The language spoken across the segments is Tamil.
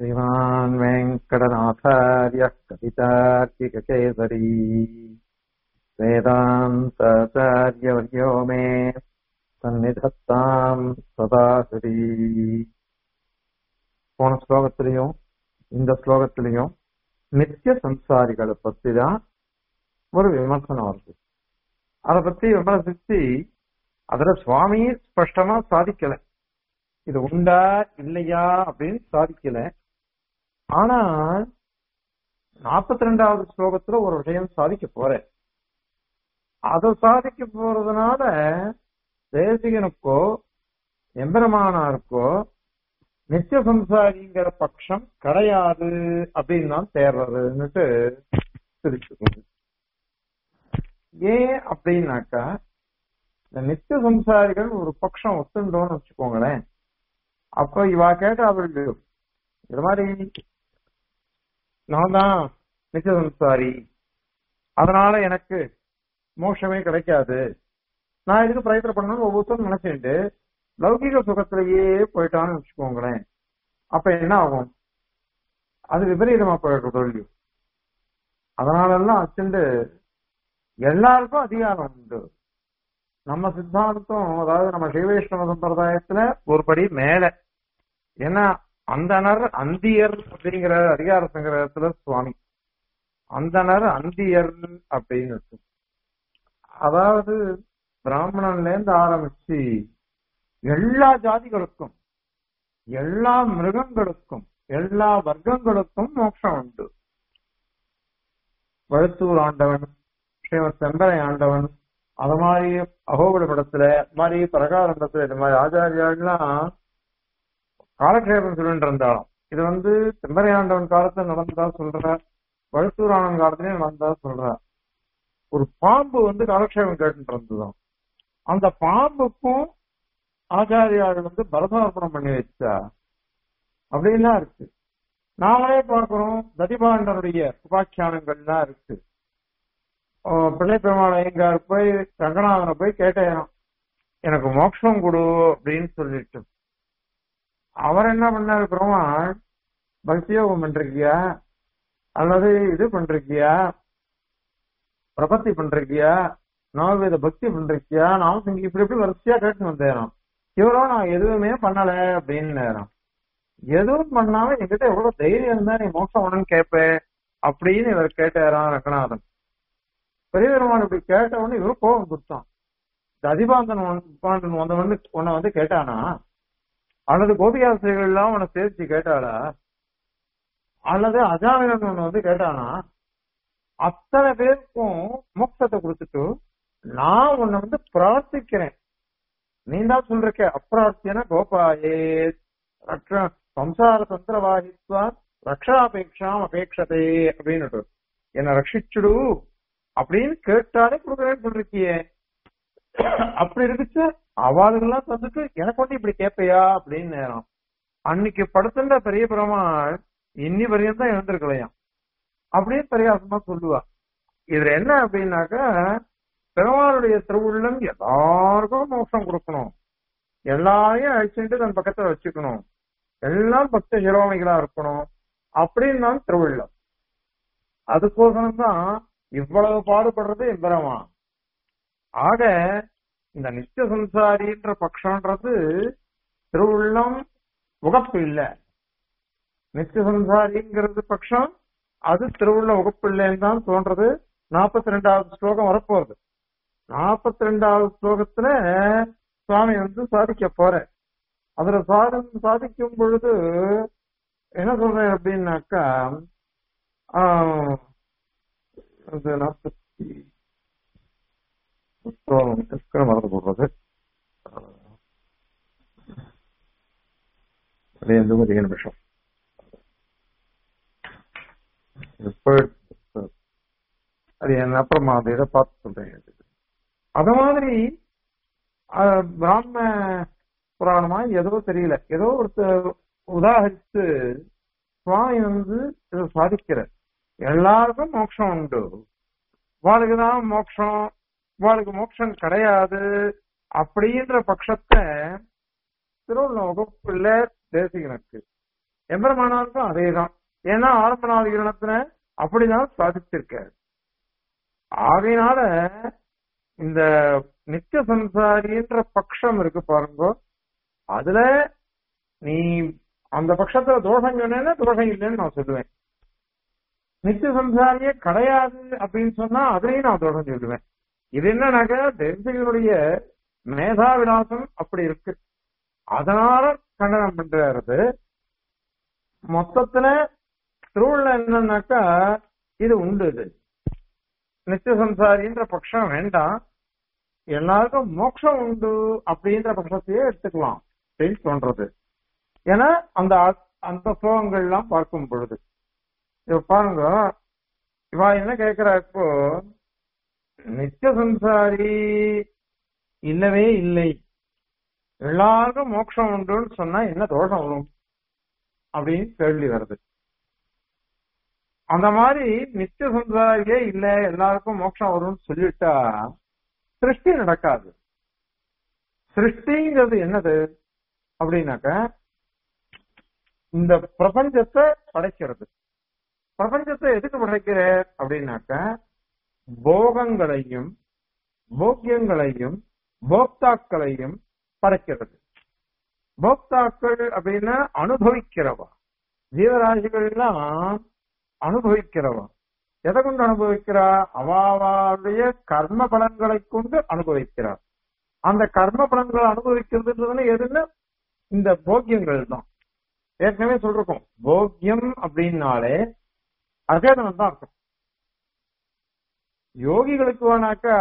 श्रीमान् वेङ्कटनाथार्यः कवितार्किककेसरी वेदान्ताचार्यवर्यो मे சந்நிதத்தாம் சதாசரி போன ஸ்லோகத்திலையும் இந்த ஸ்லோகத்திலையும் நித்திய சம்சாரிகளை பத்தி தான் ஒரு விமர்சனம் வருது அதை பத்தி விமர்சிச்சு அதுல சுவாமி ஸ்பஷ்டமா சாதிக்கல இது உண்டா இல்லையா அப்படின்னு சாதிக்கல ஆனா நாற்பத்தி ரெண்டாவது ஸ்லோகத்துல ஒரு விஷயம் சாதிக்க போறேன் அதை சாதிக்க போறதுனால தேசிகனுக்கோ எம்பெருமானாருக்கோ நித்திய சம்சாரிங்கிற பட்சம் கிடையாது அப்படின்னு தான் தேர்றதுன்னுட்டு தெரிஞ்சுக்கோங்க ஏன் அப்படின்னாக்கா இந்த நித்திய சம்சாரிகள் ஒரு பட்சம் ஒத்துண்டோன்னு வச்சுக்கோங்களேன் அப்ப இவா கேட்ட அவர்கள் இது மாதிரி நான் தான் நித்திய சம்சாரி அதனால எனக்கு மோட்சமே கிடைக்காது நான் இதுக்கு பிரயத்தனம் பண்ணணும்னு ஒவ்வொருத்தரும் நினைச்சுட்டு லௌகிக சுகத்திலேயே போயிட்டான்னு வச்சுக்கோங்களேன் அப்ப என்ன ஆகும் அது விபரீதமா போயிடுறது தோல்வி அதனால எல்லாம் வச்சுட்டு எல்லாருக்கும் அதிகாரம் உண்டு நம்ம சித்தாந்தம் அதாவது நம்ம சைவைஷ்ணவ சம்பிரதாயத்துல ஒரு படி மேல ஏன்னா அந்தனர் அந்தியர் அப்படிங்கிற அதிகார சங்கிரகத்துல சுவாமி அந்தனர் அந்தியர் அப்படின்னு இருக்கு அதாவது பிராமணன்ல இருந்து ஆரம்பிச்சு எல்லா ஜாதிகளுக்கும் எல்லா மிருகங்களுக்கும் எல்லா வர்க்கங்களுக்கும் மோட்சம் உண்டு வழுத்தூர் ஆண்டவன் ஸ்ரீமத் செம்பரை ஆண்டவன் அது மாதிரி அகோபுர படத்துல இது மாதிரி பிரகாரண்டத்துல இது மாதிரி ஆச்சாரியாள்லாம் காலக்ஷேபம் சொல்லிட்டு இருந்தாலும் இது வந்து செம்பரை ஆண்டவன் காலத்துல நடந்ததா சொல்ற வழுத்தூர் ஆனவன் காலத்திலயும் நடந்ததா சொல்ற ஒரு பாம்பு வந்து காலக்ஷேபம் கேட்டு இருந்ததும் அந்த பாம்புக்கும் ஆச்சாரியாள் வந்து பரதார்ப்பணம் பண்ணி வச்சா அப்படின்லாம் இருக்கு நாமளே பார்க்கிறோம் ததிபாண்டனுடைய உபாக்கியானங்கள்லாம் இருக்கு பிள்ளை பெருமாள் ஐயங்கார் போய் ரங்கநாதனை போய் கேட்டேன் எனக்கு மோட்சம் கொடு அப்படின்னு சொல்லிட்டு அவர் என்ன பண்ணாரு பெருமாள் பக்தியோகம் பண்றிருக்கியா அல்லது இது பண்றிருக்கியா பிரபத்தி பண்றிருக்கியா நவவித பக்தி பண்றிருக்கியா நாம இங்க இப்படி இப்படி வரிசையா கேட்டு வந்தேன் இவரோ நான் எதுவுமே பண்ணல அப்படின்னு நேரம் எதுவும் பண்ணாம என்கிட்ட எவ்வளவு தைரியம் இருந்தா நீ மோசம் ஒண்ணுன்னு கேட்ப அப்படின்னு இவர் கேட்டாராம் ரங்கநாதன் பெரிய பெருமான் இப்படி கேட்ட உடனே இவரு கோபம் கொடுத்தான் அதிபாந்தன் வந்த வந்து உன்னை வந்து கேட்டானா அல்லது கோபிகாசிரியர்கள் எல்லாம் உன்னை சேர்த்து கேட்டாளா அல்லது அஜாமிரன் ஒண்ணு வந்து கேட்டானா அத்தனை பேருக்கும் மோட்சத்தை கொடுத்துட்டு நான் உன்னை வந்து பிரார்த்திக்கிறேன் நீ தான் சொல்றிருக்க அப்பிரார்த்தியன கோபாயே சம்சார தந்திரவாகித்வா ரக்ஷாபேட்சாம் அபேட்சதே அப்படின்னு என்ன ரட்சிச்சுடு அப்படின்னு கேட்டாலே கொடுக்குறேன்னு சொல்லிருக்கியே அப்படி இருக்குச்சு அவாளுகள்லாம் தந்துட்டு எனக்கு வந்து இப்படி கேட்பையா அப்படின்னு நேரம் அன்னைக்கு படுத்துட்ட பெரிய பெருமாள் இன்னி வரையும் தான் எழுந்திருக்கலையாம் அப்படின்னு பரியாசமா சொல்லுவா இதுல என்ன அப்படின்னாக்கா பெருமாளுடைய திருவுள்ளம் எல்லாருக்கும் மோசம் கொடுக்கணும் எல்லாரையும் அழிச்சுட்டு தன் பக்கத்துல வச்சுக்கணும் எல்லாம் பக்த சிரோமிகளா இருக்கணும் அப்படின்னு தான் திருவுள்ளம் அதுக்கோசரம் தான் இவ்வளவு பாடுபடுறது எம்பரமா ஆக இந்த நித்திய சம்சாரின்ற பட்சம்ன்றது திருவுள்ளம் உகப்பு இல்லை நித்திய சம்சாரிங்கிறது பட்சம் அது திருவுள்ள உகப்பு இல்லைன்னு தான் தோன்றது நாற்பத்தி ரெண்டாவது ஸ்லோகம் வரப்போகுது நாற்பத்தி ரெண்டாவது ஸ்லோகத்துல சுவாமி வந்து சாதிக்க போற அதுல சாதி சாதிக்கும் பொழுது என்ன சொல்றேன் அப்படின்னாக்கா நாற்பத்தி மறந்து போடுறது அது ஒரு நிமிஷம் அது என்ன அப்புறமா அதை இதை பார்த்து சொல்றேன் அத மாதிரி பிராம புராணமா ஏதோ தெரியல ஏதோ ஒரு உதாகரித்து சுவாமி வந்து இதை சாதிக்கிற எல்லாருக்கும் மோட்சம் உண்டு வாழ்க்குதான் மோட்சம் வாழ்க்கை மோட்சம் கிடையாது அப்படின்ற பட்சத்தை திருவள்ள வகுப்புல தேசிகனுக்கு எம்பெருமானாருக்கும் அதேதான் ஏன்னா ஆரம்பநாதிகரணத்துல அப்படிதான் சாதிச்சிருக்காரு ஆகையினால இந்த நித்திய சம்சாரின்ற பட்சம் இருக்கு பாருங்க அதுல நீ அந்த பட்சத்துல தோஷம் சொன்னேன்னா தோஷம் இல்லைன்னு நான் சொல்லுவேன் நித்திய சம்சாரியே கிடையாது அப்படின்னு சொன்னா அதையும் நான் தோஷம் சொல்லுவேன் இது என்னன்னாக்க தேசிகனுடைய மேதா விலாசம் அப்படி இருக்கு அதனால கண்டனம் பண்றது மொத்தத்துல திருவுள்ள என்னன்னாக்கா இது உண்டு இது நித்திய சம்சாரின்ற பட்சம் வேண்டாம் எல்லாருக்கும் மோட்சம் உண்டு அப்படின்ற பட்சத்தையே எடுத்துக்கலாம் அப்படின்னு தோன்றது ஏன்னா அந்த அந்த ஸ்லோகங்கள்லாம் பார்க்கும் பொழுது இப்ப பாருங்க இவா என்ன கேக்குறா இப்போ நித்திய சம்சாரி இல்லவே இல்லை எல்லாருக்கும் மோட்சம் உண்டுன்னு சொன்னா என்ன தோஷம் வரும் அப்படின்னு கேள்வி வருது அந்த மாதிரி நித்திய சம்சாரியே இல்ல எல்லாருக்கும் மோட்சம் வரும்னு சொல்லிட்டா சிருஷ்டி நடக்காது சிருஷ்டிங்கிறது என்னது அப்படின்னாக்க இந்த பிரபஞ்சத்தை படைக்கிறது பிரபஞ்சத்தை எதுக்கு படைக்கிற அப்படின்னாக்க போகங்களையும் போக்கியங்களையும் போக்தாக்களையும் படைக்கிறது போக்தாக்கள் அப்படின்னா அனுபவிக்கிறவா ஜீவராசிகள்லாம் அனுபவிக்கிறவா எதை கொண்டு அனுபவிக்கிறா அவாவாவுடைய கர்ம பலன்களை கொண்டு அனுபவிக்கிறார் அந்த கர்ம பலன்களை அனுபவிக்கிறதுன்றதுல எதுன்னு இந்த போக்கியங்கள் தான் ஏற்கனவே சொல்றோம் போக்கியம் அப்படின்னாலே அசேதனம் தான் இருக்கும் யோகிகளுக்கு வேணாக்கா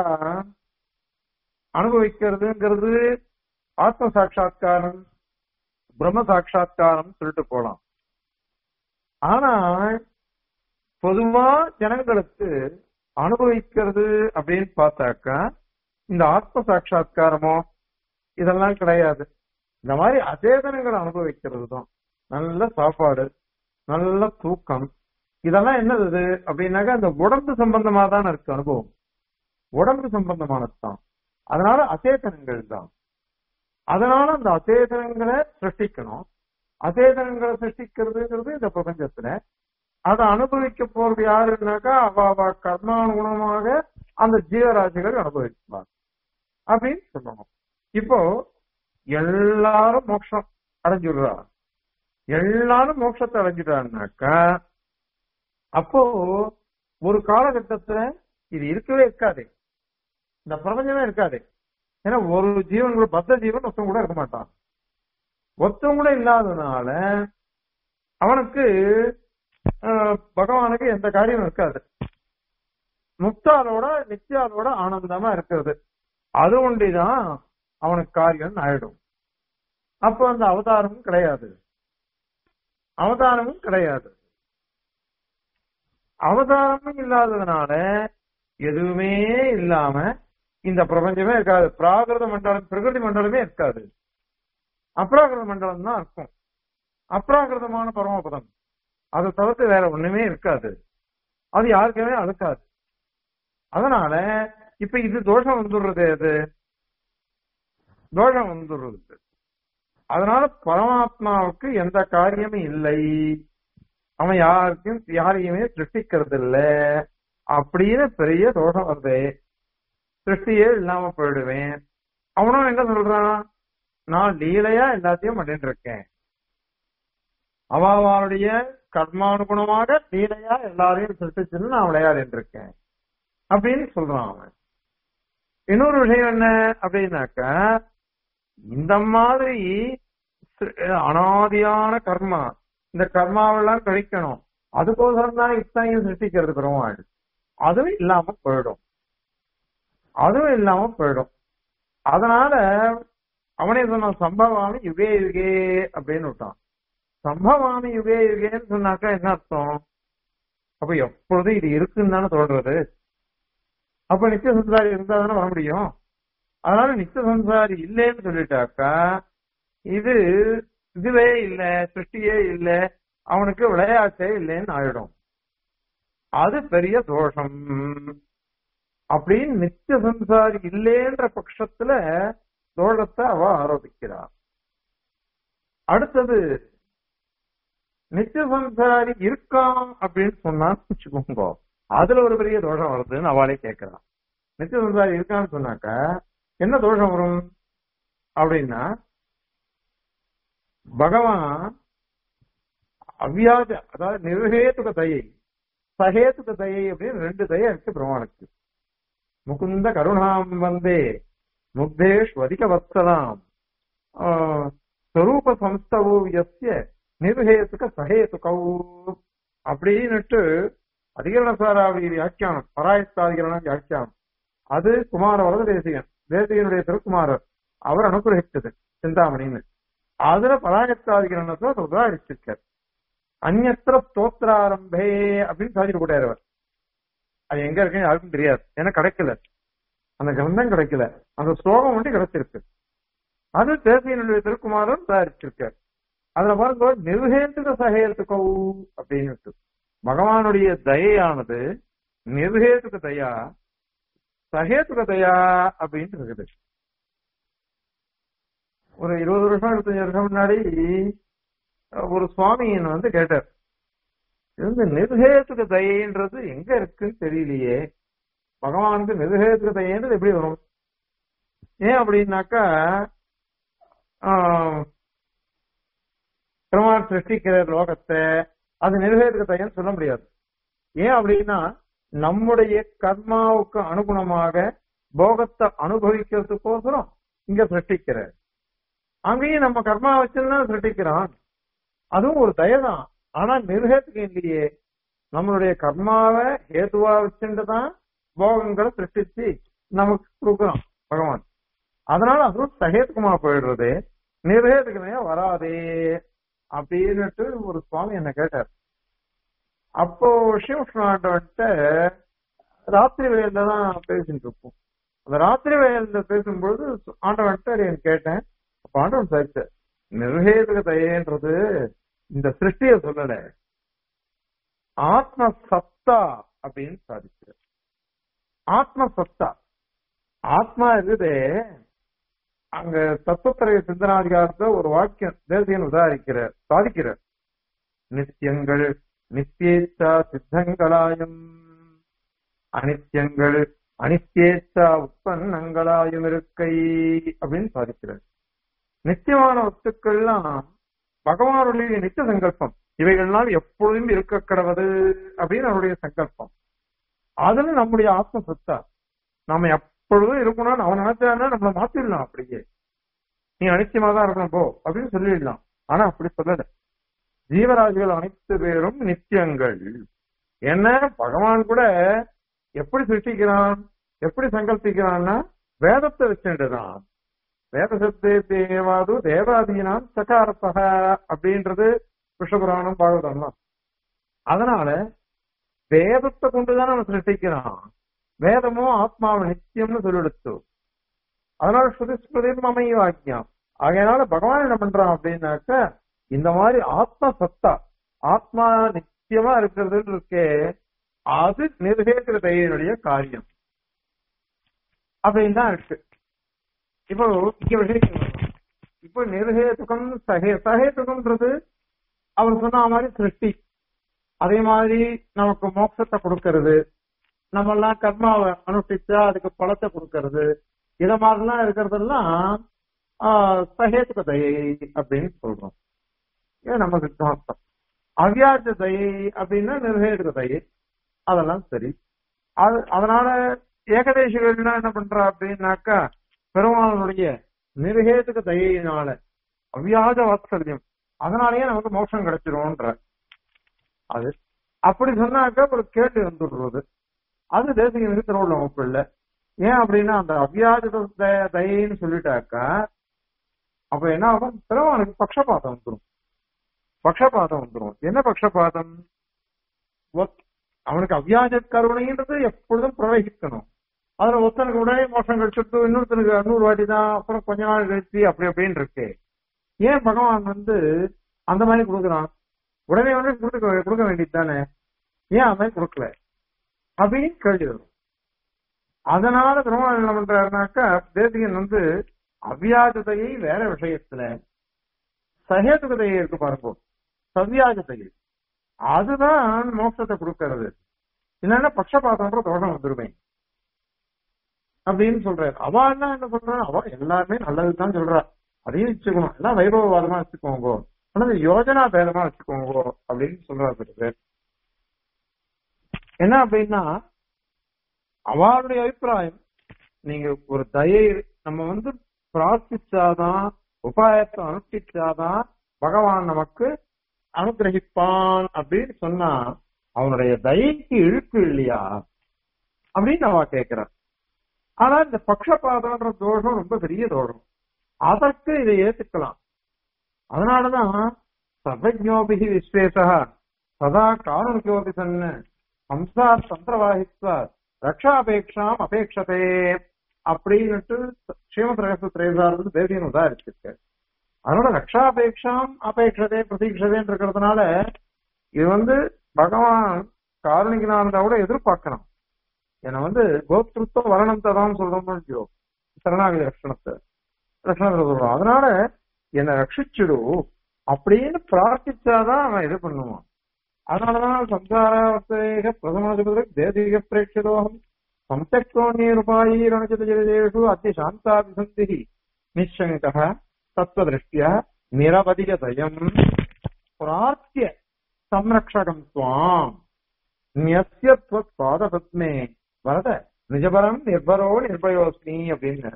அனுபவிக்கிறதுங்கிறது ஆத்ம சாட்சா்காரம் பிரம்ம சாட்சா்காரம் சொல்லிட்டு போலாம் ஆனா பொதுவா ஜனங்களுக்கு அனுபவிக்கிறது அப்படின்னு பார்த்தாக்கா இந்த ஆத்ம சாட்சா்காரமோ இதெல்லாம் கிடையாது இந்த மாதிரி அச்சேதனங்களை அனுபவிக்கிறது தான் நல்ல சாப்பாடு நல்ல தூக்கம் இதெல்லாம் என்னது இது அப்படின்னாக்கா இந்த உடம்பு சம்பந்தமா தான் இருக்கு அனுபவம் உடம்பு சம்பந்தமானது தான் அதனால அச்சேதனங்கள் தான் அதனால அந்த அச்சேதனங்களை சிருஷ்டிக்கணும் அச்சேதனங்களை சிருஷ்டிக்கிறதுங்கிறது இந்த பிரபஞ்சத்துல அதை அனுபவிக்க போறது யாருன்னாக்கா அவ அவ கர்மானுகுணமாக அந்த ஜீவராசிகள் அனுபவிப்பார் அப்படின்னு சொல்லணும் இப்போ எல்லாரும் மோட்சம் அடைஞ்சுடுறா எல்லாரும் மோட்சத்தை அடைஞ்சிட்டான்னாக்கா அப்போ ஒரு காலகட்டத்துல இது இருக்கவே இருக்காது இந்த பிரபஞ்சமே இருக்காது ஏன்னா ஒரு ஜீவன் கூட பத்த ஜீவன் ஒருத்தன் கூட இருக்க மாட்டான் ஒருத்தன் கூட இல்லாததுனால அவனுக்கு பகவானுக்கு எந்த காரியமும் இருக்காது முக்தாலோட நித்தியாலோட ஆனந்தமா இருக்கிறது அது ஒண்டிதான் அவனுக்கு காரியம் ஆயிடும் அப்போ அந்த அவதாரமும் கிடையாது அவதாரமும் கிடையாது அவதாரமும் இல்லாததுனால எதுவுமே இல்லாம இந்த பிரபஞ்சமே இருக்காது பிராகிருத மண்டலம் பிரகிருதி மண்டலமே இருக்காது அப்ராகிருத மண்டலம் தான் இருக்கும் அப்ராகிருதமான பரமபதம் அதை தவிர்த்து வேற ஒண்ணுமே இருக்காது அது யாருக்குமே அழுக்காது அதனால இப்ப இது தோஷம் வந்துடுறது அது தோஷம் வந்துடுறது அதனால பரமாத்மாவுக்கு எந்த காரியமும் இல்லை அவன் யாருக்கும் யாரையுமே சிருஷ்டிக்கிறது இல்ல அப்படின்னு பெரிய தோஷம் வருது சிருஷ்டியே இல்லாம போயிடுவேன் அவனும் என்ன சொல்றான் நான் லீலையா எல்லாத்தையும் பண்ணிட்டு இருக்கேன் அவளுடைய கர்மானுகுணமாக லீலையா எல்லாரையும் சிருஷ்டிச்சுன்னு நான் விளையாடிட்டு இருக்கேன் அப்படின்னு சொல்றான் அவன் இன்னொரு விஷயம் என்ன அப்படின்னாக்க இந்த மாதிரி அனாதியான கர்மா இந்த கர்மாவெல்லாம் கழிக்கணும் அதுக்கோசரம் தான் இத்தனையும் சிருஷ்டிக்கிறது பெருமாள் அதுவும் இல்லாம போயிடும் அதுவும் இல்லாம போயிடும் அதனால அவனே சொன்னான் சம்பவாமி யுகே யுகே அப்படின்னு விட்டான் சம்பவாமி யுகே யுகேன்னு சொன்னாக்கா என்ன அர்த்தம் அப்ப எப்பொழுதும் இது இருக்குன்னு தானே சொல்றது அப்ப நித்திய சம்சாரி இருந்தா தானே வர முடியும் அதனால நித்திய சம்சாரி இல்லைன்னு சொல்லிட்டாக்கா இது இதுவே இல்ல சிருஷ்டியே இல்ல அவனுக்கு விளையாட்டே இல்லைன்னு ஆயிடும் அது பெரிய தோஷம் அப்படின்னு நித்திய சம்சாரி இல்லைன்ற பட்சத்துல தோஷத்தை அவ ஆரோபிக்கிறார் அடுத்தது நித்திய சம்சாரி இருக்கான் அப்படின்னு சொன்னான்னு வச்சுக்கோங்க அதுல ஒரு பெரிய தோஷம் வருதுன்னு அவளே கேட்கறான் நித்திய சம்சாரி இருக்கான்னு சொன்னாக்க என்ன தோஷம் வரும் அப்படின்னா பகவான் அவ்வியாஜ அதாவது நிர்ஹேதுக தயை சகேதுக தயை அப்படின்னு ரெண்டு தயை இருக்கு பெருமானுக்கு முகுந்த கருணாம் வந்தே முக்தேஷ் வதிக வத்சலாம் ஸ்வரூப சம்ஸ்தவோ எஸ்ய நிர்ஹேதுக சகேதுகௌ அப்படின்னுட்டு அதிகரணசாராவளி வியாக்கியானம் பராயத்தாதிகரண வியாக்கியானம் அது குமார வரத தேசிகன் தேசிகனுடைய திருக்குமாரர் அவர் அனுகிரகித்தது சிந்தாமணின்னு அதுல பராயத்தாதிகரணத்துல அதை உதாரிச்சிருக்கார் அந்நத்திர ஸ்தோத்திராரம்பே அப்படின்னு சாதிட்டு போட்டார் அவர் அது எங்க இருக்குன்னு யாருக்கும் தெரியாது ஏன்னா கிடைக்கல அந்த கிரந்தம் கிடைக்கல அந்த ஸ்லோகம் மட்டும் கிடைச்சிருக்கு அது தேசியனுடைய திருக்குமாரன் தயாரிச்சிருக்கார் அதுல பாருங்க நிர்ஹேத்துக சகேத்துக்கோ அப்படின்னு பகவானுடைய தயையானது நிர்ஹேத்துக தயா சகேத்துக தயா அப்படின்னு இருக்குது ஒரு இருபது வருஷம் இருபத்தஞ்சு வருஷம் முன்னாடி ஒரு சுவாமியின் வந்து கேட்டார் இது வந்து நிர்ஹேத்துக தயைன்றது எங்க இருக்குன்னு தெரியலையே பகவானுக்கு நிர்ஹேத்துக தயைன்றது எப்படி வரும் ஏன் அப்படின்னாக்கா பெருமாள் சிருஷ்டிக்கிற லோகத்தை அது நிர்வேதுக்கு தயன்னு சொல்ல முடியாது ஏன் அப்படின்னா நம்முடைய கர்மாவுக்கு அனுகுணமாக போகத்தை அனுபவிக்கிறதுக்கோசரம் இங்க சிருஷ்டிக்கிற அங்கேயும் நம்ம கர்மா வச்சுதான் சிருஷ்டிக்கிறான் அதுவும் ஒரு தயதான் ஆனா நிர்ஹேத்துக்கு இல்லையே நம்மளுடைய கர்மாவை ஹேதுவா வச்சுட்டு தான் போகங்களை சிருஷ்டிச்சு நமக்கு கொடுக்குறான் பகவான் அதனால அதுவும் சகேத்துக்குமா போயிடுறது நிர்வேதுக்குமே வராதே அப்படின்னுட்டு ஒரு சுவாமி என்ன கேட்டார் அப்போ சிவகிருஷ்ணாண்டவன்ட்ட ராத்திரி வேலையில தான் பேசிட்டு இருப்போம் அந்த ராத்திரி வேலையில பேசும்பொழுது ஆண்டவன்ட்ட எனக்கு கேட்டேன் அப்ப ஆண்டவன் சரித்த நிர்வேதுக தயன்றது இந்த சிருஷ்டிய சொல்லல ஆத்ம சத்தா அப்படின்னு சாதிக்கிறார் ஆத்ம சத்தா ஆத்மா இருக்குதே அங்க தத்துவத்திரைய சிந்தனாதிகாரத்தை ஒரு வாக்கியம் தேசியன் உதாரிக்கிறார் சாதிக்கிறார் நித்தியங்கள் நித்தியேச்சா சித்தங்களாயும் அனித்தியங்கள் அனித்தியேச்சா உற்பன்னங்களாயும் இருக்கை அப்படின்னு சாதிக்கிறார் நித்தியமான வஸ்துக்கள்லாம் பகவானுடைய நித்திய சங்கல்பம் இவைகள்னால் எப்பொழுதும் இருக்க கிடவது அப்படின்னு அவருடைய சங்கல்பம் அதுல நம்முடைய ஆத்ம சத்தா நாம எப்பொழுதும் இருக்கணும்னு அவன் நினைச்சானா நம்மளை மாத்திடலாம் அப்படியே நீ அனித்தியமா தான் இருக்கணும் போ அப்படின்னு சொல்லிடலாம் ஆனா அப்படி சொல்லல ஜீவராசிகள் அனைத்து பேரும் நித்தியங்கள் என்ன பகவான் கூட எப்படி சிருஷ்டிக்கிறான் எப்படி சங்கல்பிக்கிறான்னா வேதத்தை வச்சுட்டுதான் வேத சத்தே தேவாது தேவாதீனாம் சகாரத்தக அப்படின்றது கிருஷ்ணபுராணம் பாகவதம் தான் அதனால வேதத்தை கொண்டுதான் நம்ம சிருஷ்டிக்கிறான் வேதமும் ஆத்மாவை நித்தியம்னு சொல்லிடுத்து அதனால ஸ்ருதி ஸ்மிருதி மமைய வாக்கியம் ஆகையனால பகவான் என்ன பண்றான் அப்படின்னாக்க இந்த மாதிரி ஆத்ம சத்தா ஆத்மா நித்தியமா இருக்கிறது இருக்கே அது நிர்வேகிற தைரியனுடைய காரியம் அப்படின்னு தான் இருக்கு இப்போ இங்க விஷயம் வரலாம். இப்போ நிர்ஹேதுகம் சகே சகேதுகம்ன்றது அவர் சொன்ன மாதிரி சிருஷ்டி அதே மாதிரி நமக்கு மோட்சத்தை கொடுக்கறது நம்ம எல்லாம் கர்மாவை அனுஷ்டிச்சா அதுக்கு பலத்தை கொடுக்கறது இத மாதிரிலாம் இருக்கிறதெல்லாம் ஆஹ், சகேதுக தயை அப்படின்னு சொல்றோம் இது நம்ம சித்தாந்தம் அவ்யாஜ தயை அப்படின்னா நிர்ஹேதுக தயை அதெல்லாம் சரி அது அதனால ஏகதேசிகள்லாம் என்ன பண்றா அப்படின்னாக்கா பெருமாளுடைய நிர்ஹேதுக தயையினால அவ்யாஜ வாத்சல்யம் அதனாலயே நமக்கு மோட்சம் கிடைச்சிரும்ன்ற அது அப்படி சொன்னாக்க ஒரு கேள்வி வந்துடுறது அது தேசிக நிறுத்தனோட வகுப்பு இல்ல ஏன் அப்படின்னா அந்த அவ்யாஜ த- தயைன்னு சொல்லிட்டாக்கா அப்ப என்ன ஆகும் பெருமானுக்கு பக்ஷபாதம் வந்துடும் பக்ஷபாதம் வந்துடும் என்ன பக்ஷபாதம் ஒத்- அவனுக்கு அவ்யாஜ கருணைன்றது எப்பொழுதும் பிரவகிக்கணும் அதுல ஒருத்தனுக்கு உடனே மோசம் கழிச்சுட்டு இன்னொருத்தனுக்கு நூறு வாட்டி தான் அப்புறம் கொஞ்ச நாள் கழிச்சு அப்படி அப்படின்னு இருக்கு ஏன் பகவான் வந்து அந்த மாதிரி கொடுக்குறான் உடனே உடனே கொடுக்க கொடுக்க வேண்டியது தானே ஏன் அந்த மாதிரி கொடுக்கல அப்படின்னு கேள்வி வரும் அதனால பெருமாள் என்ன பண்றாருனாக்கா தேசிகன் வந்து அவ்யாஜதையை வேற விஷயத்துல சகேதுகதையை இருக்கு பாருங்க சவ்யாஜ தயை அதுதான் மோட்சத்தை கொடுக்கறது இல்லைன்னா பட்சபாதம்ன்ற தோஷம் வந்துருமே அப்படின்னு சொல்றாரு அவ என்ன என்ன சொல்றா அவ எல்லாருமே நல்லதுதான் சொல்றா அதையும் வச்சுக்கணும் எல்லாம் வைபவவாதமா வச்சுக்கோங்க அல்லது யோஜனா பேதமா வச்சுக்கோங்க அப்படின்னு சொல்றாரு பேர் என்ன அப்படின்னா அவளுடைய அபிப்பிராயம் நீங்க ஒரு தயை நம்ம வந்து பிரார்த்திச்சாதான் உபாயத்தை அனுஷ்டிச்சாதான் பகவான் நமக்கு அனுகிரகிப்பான் அப்படின்னு சொன்னா அவனுடைய தயைக்கு இழுக்கு இல்லையா அப்படின்னு அவ கேட்கிறான் ஆனா இந்த பக்ஷபாதம்ன்ற தோஷம் ரொம்ப பெரிய தோஷம் அதற்கு இதை ஏத்துக்கலாம் அதனாலதான் சர்வஜோபிகி விஸ்வேசா சதா காரணிகோபி சன்னு ஹம்சார் தந்திரவாகித்வா ரக்ஷாபேக்ஷாம் அபேட்சதே அப்படின்னுட்டு ஸ்ரீமத் ரகச திரேசார்ந்து தேவியன் உதாரிச்சிருக்கு அதனால ரக்ஷாபேக்ஷாம் அபேட்சதே பிரதீட்சதேன்னு இருக்கிறதுனால இது வந்து பகவான் காரணிகனா இருந்தா கூட எதிர்பார்க்கணும் என்னை வந்து கோப்திருத்தம் வரணத்தை தான் சொல்றோம்னு வச்சுக்கோ சரணாகதி லட்சணத்தை லட்சணத்தை சொல்றோம் அதனால என்னை ரட்சிச்சுடு அப்படின்னு பிரார்த்திச்சாதான் அவன் இது பண்ணுவான் அதனாலதான் சம்சாராவர்த்தேக பிரதமாதிபதி தேசிக பிரேட்சிதோகம் சம்சக்ரோண்யருபாயி ரணச்சிதேஷு அத்தி சாந்தாபிசந்தி நிச்சங்க தத்துவதிருஷ்டிய நிரவதிகதயம் பிரார்த்திய சம்ரக்ஷகம் துவாம் நியஸ்ய பாதபத்மே வரத நிஜபரம் நிர்பரோ நிர்பயோஸ்மி அப்படின்னு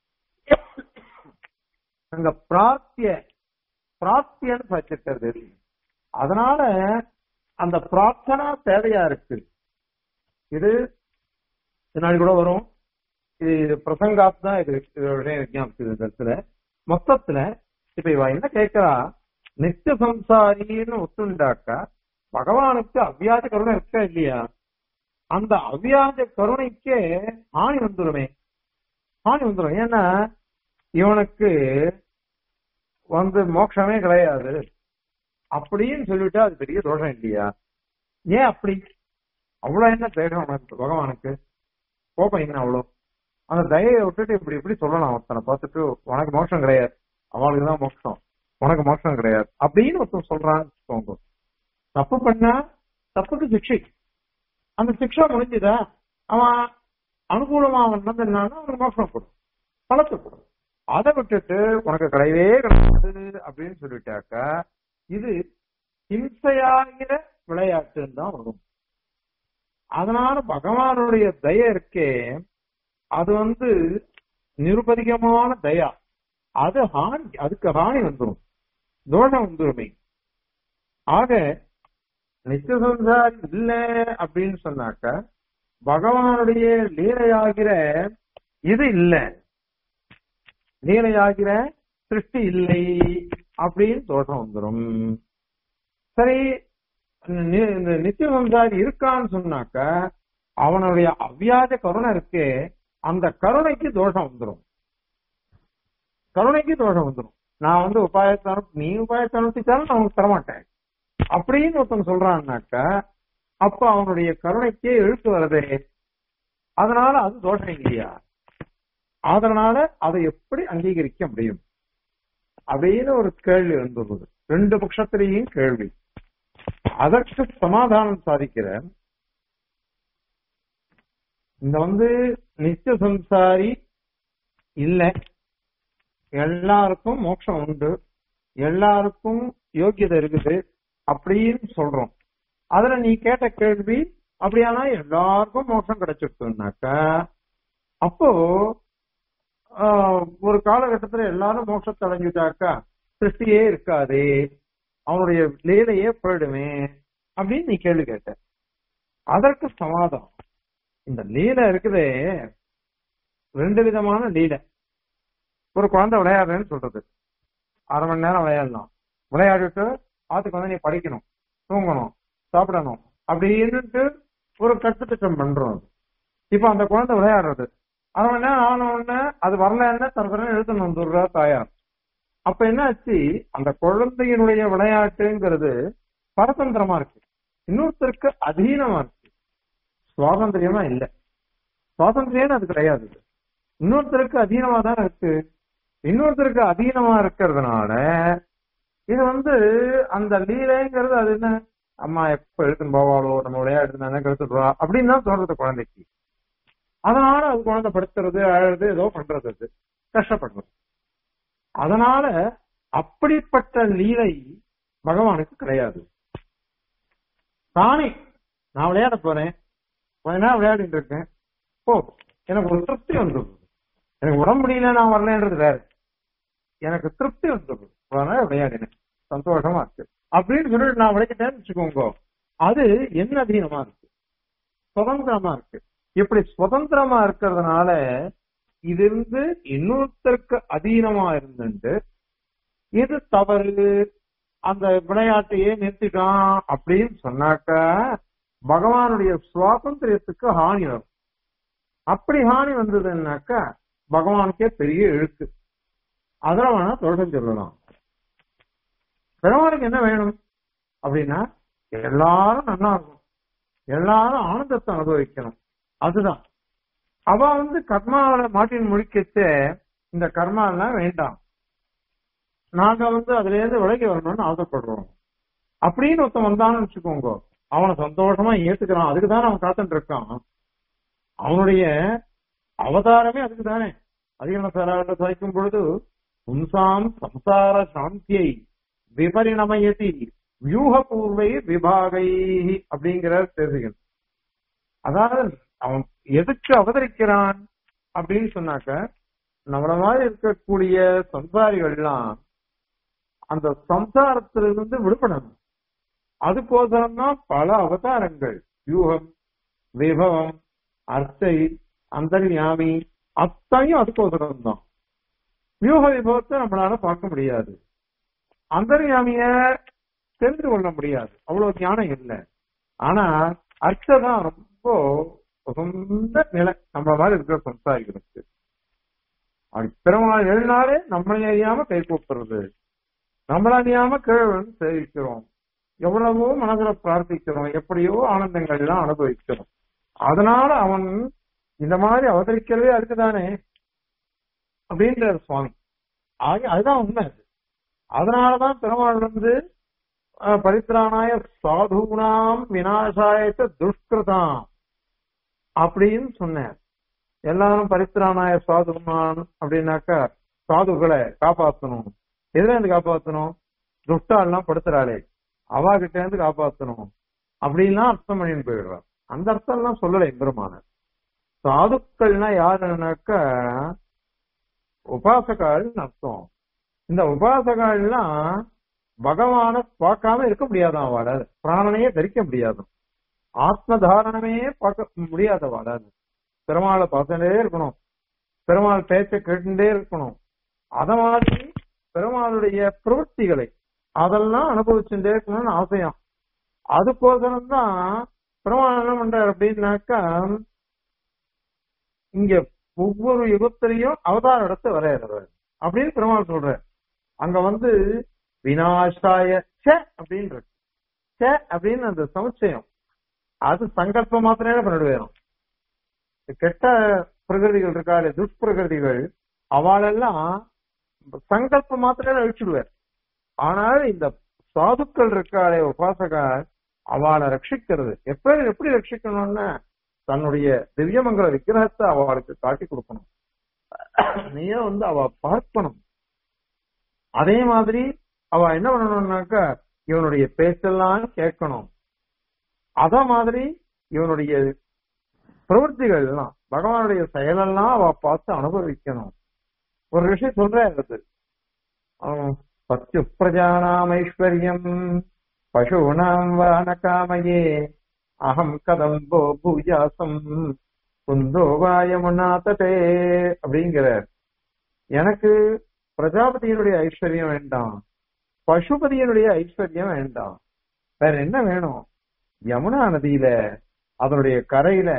அங்க பிரார்த்திய பிரார்த்தியன்னு வச்சிருக்கிறது அதனால அந்த பிரார்த்தனா தேவையா இருக்கு இது பின்னாடி கூட வரும் இது இது பிரசங்காத் தான் இது இதோட விஜயாபிச்சது இந்த இடத்துல மொத்தத்துல இப்ப இவ என்ன கேட்கிறா நித்திய சம்சாரின்னு ஒத்துண்டாக்கா பகவானுக்கு அவ்வியாஜ கருணை இருக்கா இல்லையா அந்த அவ்வியாஜ கருணைக்கே ஹானி வந்துருமே ஹானி வந்துடும் ஏன்னா இவனுக்கு வந்து மோட்சமே கிடையாது அப்படின்னு சொல்லிட்டா அது பெரிய தோஷம் இல்லையா ஏன் அப்படி அவ்வளவு என்ன தேகம் உனக்கு பகவானுக்கு கோபம் என்ன அவ்வளோ அந்த தயையை விட்டுட்டு இப்படி இப்படி சொல்லலாம் ஒருத்தனை பார்த்துட்டு உனக்கு மோட்சம் கிடையாது அவளுக்கு தான் மோட்சம் உனக்கு மோட்சம் கிடையாது அப்படின்னு ஒருத்தன் சொல்றான்னு வச்சுக்கோங்க தப்பு பண்ணா தப்புக்கு சிக்ஷை அந்த சிக்ஷா முடிஞ்சுதா அவன் அனுகூலமா அவன் நடந்திருந்தான்னா அவனுக்கு மோட்சம் கொடும் பலத்தை கொடும் அதை விட்டுட்டு உனக்கு கிடையவே கிடையாது அப்படின்னு சொல்லிட்டாக்கா இது ஹிம்சையாகிற விளையாட்டுன்னு தான் வரும் அதனால பகவானுடைய தய இருக்கே அது வந்து நிருபதிகமான தயா அது ஹானி அதுக்கு ஹானி வந்துடும் தோஷம் வந்துருமே ஆக நித்திய சம்சாரி இல்ல அப்படின்னு சொன்னாக்க பகவானுடைய லீலையாகிற இது இல்ல லீலையாகிற சிருஷ்டி இல்லை அப்படின்னு தோஷம் வந்துடும் சரி நி- இந்த நித்திய சம்சாரி இருக்கான்னு சொன்னாக்க அவனுடைய அவ்வியாஜ கருணை இருக்கே அந்த கருணைக்கு தோஷம் வந்துடும் கருணைக்கு தோஷம் வந்துடும் நான் வந்து உபாயத்தை அனுப்பி நீ உபாயத்தை அனுப்பிச்சாலும் நான் உனக்கு தரமாட்டேன் அப்படின்னு ஒருத்தன் சொல்றான்னாக்க அப்ப அவனுடைய கருணைக்கே இழுத்து வருதே அதனால அது தோஷம் இல்லையா அதனால அதை எப்படி அங்கீகரிக்க முடியும் அப்படின்னு ஒரு கேள்வி வந்துள்ளது ரெண்டு பட்சத்திலேயும் கேள்வி அதற்கு சமாதானம் சாதிக்கிற இந்த வந்து நித்திய சம்சாரி இல்ல எல்லாருக்கும் மோட்சம் உண்டு எல்லாருக்கும் யோக்கியதை இருக்குது அப்படின்னு சொல்றோம் அதுல நீ கேட்ட கேள்வி அப்படியானா எல்லாருக்கும் மோட்சம் கிடைச்சிருக்குனாக்கா அப்போ ஆஹ், ஒரு காலகட்டத்துல எல்லாரும் மோட்சத்தை அடைஞ்சுட்டாக்கா சிருஷ்டியே இருக்காதே அவனுடைய லீலையே போயிடுமே அப்படின்னு நீ கேள்வி கேட்ட அதற்கு சமாதானம் இந்த லீலை இருக்குதே ரெண்டு விதமான லீலை ஒரு குழந்தை விளையாடுறேன்னு சொல்றது அரை மணி நேரம் விளையாடலாம் விளையாடிட்டு ஆத்துக்கு வந்து நீ படிக்கணும் தூங்கணும் சாப்பிடணும் அப்படின்னுட்டு ஒரு கட்டுத்திட்டம் பண்றோம் இப்ப அந்த குழந்தை விளையாடுறது அரை மணி நேரம் ஆன உடனே அது வரலன்னா தரத்தரன்னு எழுத்துன்னு வந்துடுறா தாயார் அப்ப என்ன ஆச்சு அந்த குழந்தையினுடைய விளையாட்டுங்கிறது பரதந்திரமா இருக்கு இன்னொருத்தருக்கு அதீனமா இருக்கு சுவாதந்திரியமா இல்ல சுவாதந்திரியம் அது கிடையாது இன்னொருத்தருக்கு அதீனமா தான் இருக்கு இன்னொருத்தருக்கு அதீனமா இருக்கிறதுனால இது வந்து அந்த லீலைங்கிறது அது என்ன அம்மா எப்ப எடுத்துன்னு போவாளோ நம்ம விளையாட்டு இருந்தா எடுத்துடுவா அப்படின்னு தான் தோன்றது குழந்தைக்கு அதனால அது குழந்தை படுத்துறது அழுது ஏதோ பண்றது அது கஷ்டப்படுறது அதனால அப்படிப்பட்ட லீலை பகவானுக்கு கிடையாது தானே நான் விளையாட போறேன் கொஞ்ச நேரம் விளையாடிட்டு இருக்கேன் ஓ எனக்கு ஒரு திருப்தி வந்துடும் எனக்கு உடம்பு முடியல நான் வரலன்றது வேற எனக்கு திருப்தி வந்துடும் அதனால விளையாடினேன் சந்தோஷமா இருக்கு அப்படின்னு சொல்லிட்டு நான் விளையாட்டேன்னு வச்சுக்கோங்க அது என்ன அதீனமா இருக்கு சுதந்திரமா இருக்கு இப்படி சுதந்திரமா இருக்கிறதுனால இது இருந்து இன்னொருத்தருக்கு அதீனமா இருந்துட்டு எது தவறு அந்த விளையாட்டையே நிறுத்திட்டான் அப்படின்னு சொன்னாக்க பகவானுடைய சுவாதந்திரியத்துக்கு ஹானி வரும் அப்படி ஹானி வந்ததுன்னாக்கா பகவானுக்கே பெரிய இழுக்கு அதில் வேணா தொடர்ந்து சொல்லலாம் பெருமாளுக்கு என்ன வேணும் அப்படின்னா எல்லாரும் நல்லா இருக்கும் எல்லாரும் ஆனந்தத்தை அனுபவிக்கணும் அதுதான் அவ வந்து கர்மாவில மாட்டின் முடிக்கச்ச இந்த கர்மா எல்லாம் வேண்டாம் நாங்க வந்து அதுல இருந்து விலகி வரணும்னு ஆசைப்படுறோம் அப்படின்னு ஒருத்தன் வந்தான்னு வச்சுக்கோங்க அவனை சந்தோஷமா ஏத்துக்கிறான் அதுக்கு தானே அவன் காத்துட்டு இருக்கான் அவனுடைய அவதாரமே அதுக்கு தானே அதிகரண சாராட்ட சாய்க்கும் பொழுது பும்சாம் சம்சார சாந்தியை விபரிணமயதி வியூக பூர்வை விபாகை அப்படிங்கிற தெரிஞ்சுக்கணும் அதாவது அவன் எதுக்கு அவதரிக்கிறான் அப்படின்னு சொன்னாக்க நம்மள மாதிரி இருக்கக்கூடிய சம்சாரிகள்லாம் அந்த சம்சாரத்திலிருந்து விடுபடணும் அதுக்கோசரம் தான் பல அவதாரங்கள் வியூகம் விபவம் அர்த்தை அந்தர்யாமி அத்தனையும் அதுக்கோசரம் தான் வியூக விபவத்தை நம்மளால பார்க்க முடியாது அந்தர்யாமிய தெரிந்து கொள்ள முடியாது அவ்வளவு ஞானம் இல்லை ஆனா அர்த்தம் ரொம்ப உகந்த நிலை நம்ம மாதிரி இருக்கிற சம்சாரிகளுக்கு அப்படி பெருமாள் எழுநாளே நம்மளை அறியாம கை கூப்புறது நம்மள அறியாம கீழே விழுந்து சேவிக்கிறோம் எவ்வளவோ மனதுல பிரார்த்திக்கிறோம் எப்படியோ ஆனந்தங்கள் எல்லாம் அனுபவிக்கிறோம் அதனால அவன் இந்த மாதிரி அவதரிக்கிறதே அதுக்குதானே அப்படின்றார் சுவாமி ஆகி அதுதான் உண்மை அது அதனாலதான் பெருமாள் வந்து அஹ், பரித்ராணாய சாதுனாம் விநாசாயத்த துஷ்கிருதாம் அப்படின்னு சொன்னார் எல்லாரும் பரித்ராணாய சாதுனான் அப்படின்னாக்கா சாதுகளை காப்பாத்தணும் எதுல இருந்து காப்பாத்தணும் துஷ்டாலாம் படுத்துறாளே அவா கிட்ட இருந்து காப்பாத்தணும் அப்படின்லாம் அர்த்தம் பண்ணின்னு போயிடுறார் அந்த அர்த்தம் எல்லாம் சொல்லலை பெருமானார் சாதுக்கள்னா யாருன்னாக்கா உபாசகாள்னு அர்த்தம் இந்த உபாசகாள்லாம் பகவான பார்க்காம இருக்க முடியாதான் அவளால் பிராணனையே தரிக்க முடியாது ஆத்ம தாரணமே பார்க்க முடியாதவாள் பெருமாளை பார்த்துட்டே இருக்கணும் பெருமாள் பேச்சை கேட்டுட்டே இருக்கணும் அத மாதிரி பெருமாளுடைய பிரவൃத்திகளை அதெல்லாம் அனுபவிச்சுட்டே இருக்கணும்னு ஆசையாம் அதுக்கோசரம் தான் பெருமாள் என்ன பண்றாரு அப்படின்னாக்கா இங்க ஒவ்வொரு யுகத்திலையும் அவதார இடத்தை வரையறவர் அப்படின்னு பெருமாள் சொல்ற அங்க வந்து வினாசாய ச அப்படின்னு இருக்கு ச அப்படின்னு அந்த சமுச்சயம் அது சங்கல்பம் மாத்திரமே பண்ணிடுவேணும் கெட்ட பிரகிருதிகள் இருக்காரு துஷ்பிரகிருதிகள் அவளெல்லாம் சங்கல்பம் மாத்திரமே அழிச்சுடுவார் ஆனால் இந்த சாதுக்கள் இருக்காளே உபாசகர் அவளை ரட்சிக்கிறது எப்படி எப்படி ரட்சிக்கணும்னா தன்னுடைய திவ்யமங்கல விக்கிரகத்தை அவளுக்கு காட்டி கொடுக்கணும் நீயே வந்து அவ பார்க்கணும் அதே மாதிரி அவ என்ன பண்ணணும்னாக்கா இவனுடைய பேச்செல்லாம் கேட்கணும் அத மாதிரி இவனுடைய பிரவൃத்திகள் எல்லாம் பகவானுடைய செயலெல்லாம் அவ பார்த்து அனுபவிக்கணும் ஒரு விஷயம் சொல்றது பத்யு பிரஜானாம் ஐஸ்வர்யம் பசூனாம் வானகாமயே அகம் கதம்போ பூஜாசம் குந்தோ வாயமுனாத்தே அப்படிங்கிறார் எனக்கு பிரஜாபதியினுடைய ஐஸ்வர்யம் வேண்டாம் பசுபதியினுடைய ஐஸ்வர்யம் வேண்டாம் வேற என்ன வேணும் யமுனா நதியில அதனுடைய கரையில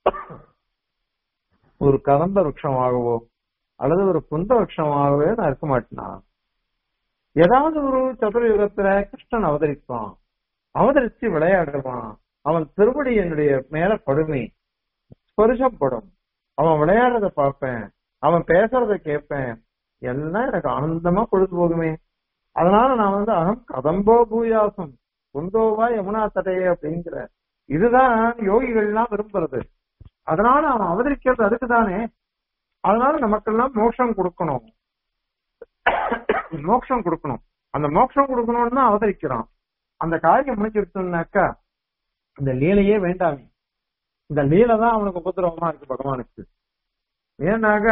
ஒரு கதம்ப விரட்சமாகவோ அல்லது ஒரு குந்த விரட்சமாகவோ நான் இருக்க மாட்டேனா ஏதாவது ஒரு சதுரயுகத்துல கிருஷ்ணன் அவதரிப்பான் அவதரிச்சு விளையாடுவான் அவன் திருவடி என்னுடைய மேல படுமை ஸ்பர்சப்படும் அவன் விளையாடுறத பார்ப்பேன் அவன் பேசுறத கேட்பேன் எல்லாம் எனக்கு ஆனந்தமா பொழுது போகுமே அதனால நான் வந்து அகம் கதம்போ பூயாசம் குந்தோவா யமுனா தடையே அப்படிங்கிற இதுதான் யோகிகள்லாம் விரும்புறது அதனால அவன் அவதரிக்கிறது அதுக்குதானே அதனால நமக்கெல்லாம் மோட்சம் கொடுக்கணும் மோட்சம் கொடுக்கணும் அந்த மோட்சம் கொடுக்கணும்னு தான் அவதரிக்கிறான் அந்த காரியம் முடிஞ்சிருச்சுனாக்கா இந்த லீலையே வேண்டாமே இந்த லீலை தான் அவனுக்கு உபதிரவமா இருக்கு பகவானுக்கு ஏன்னாக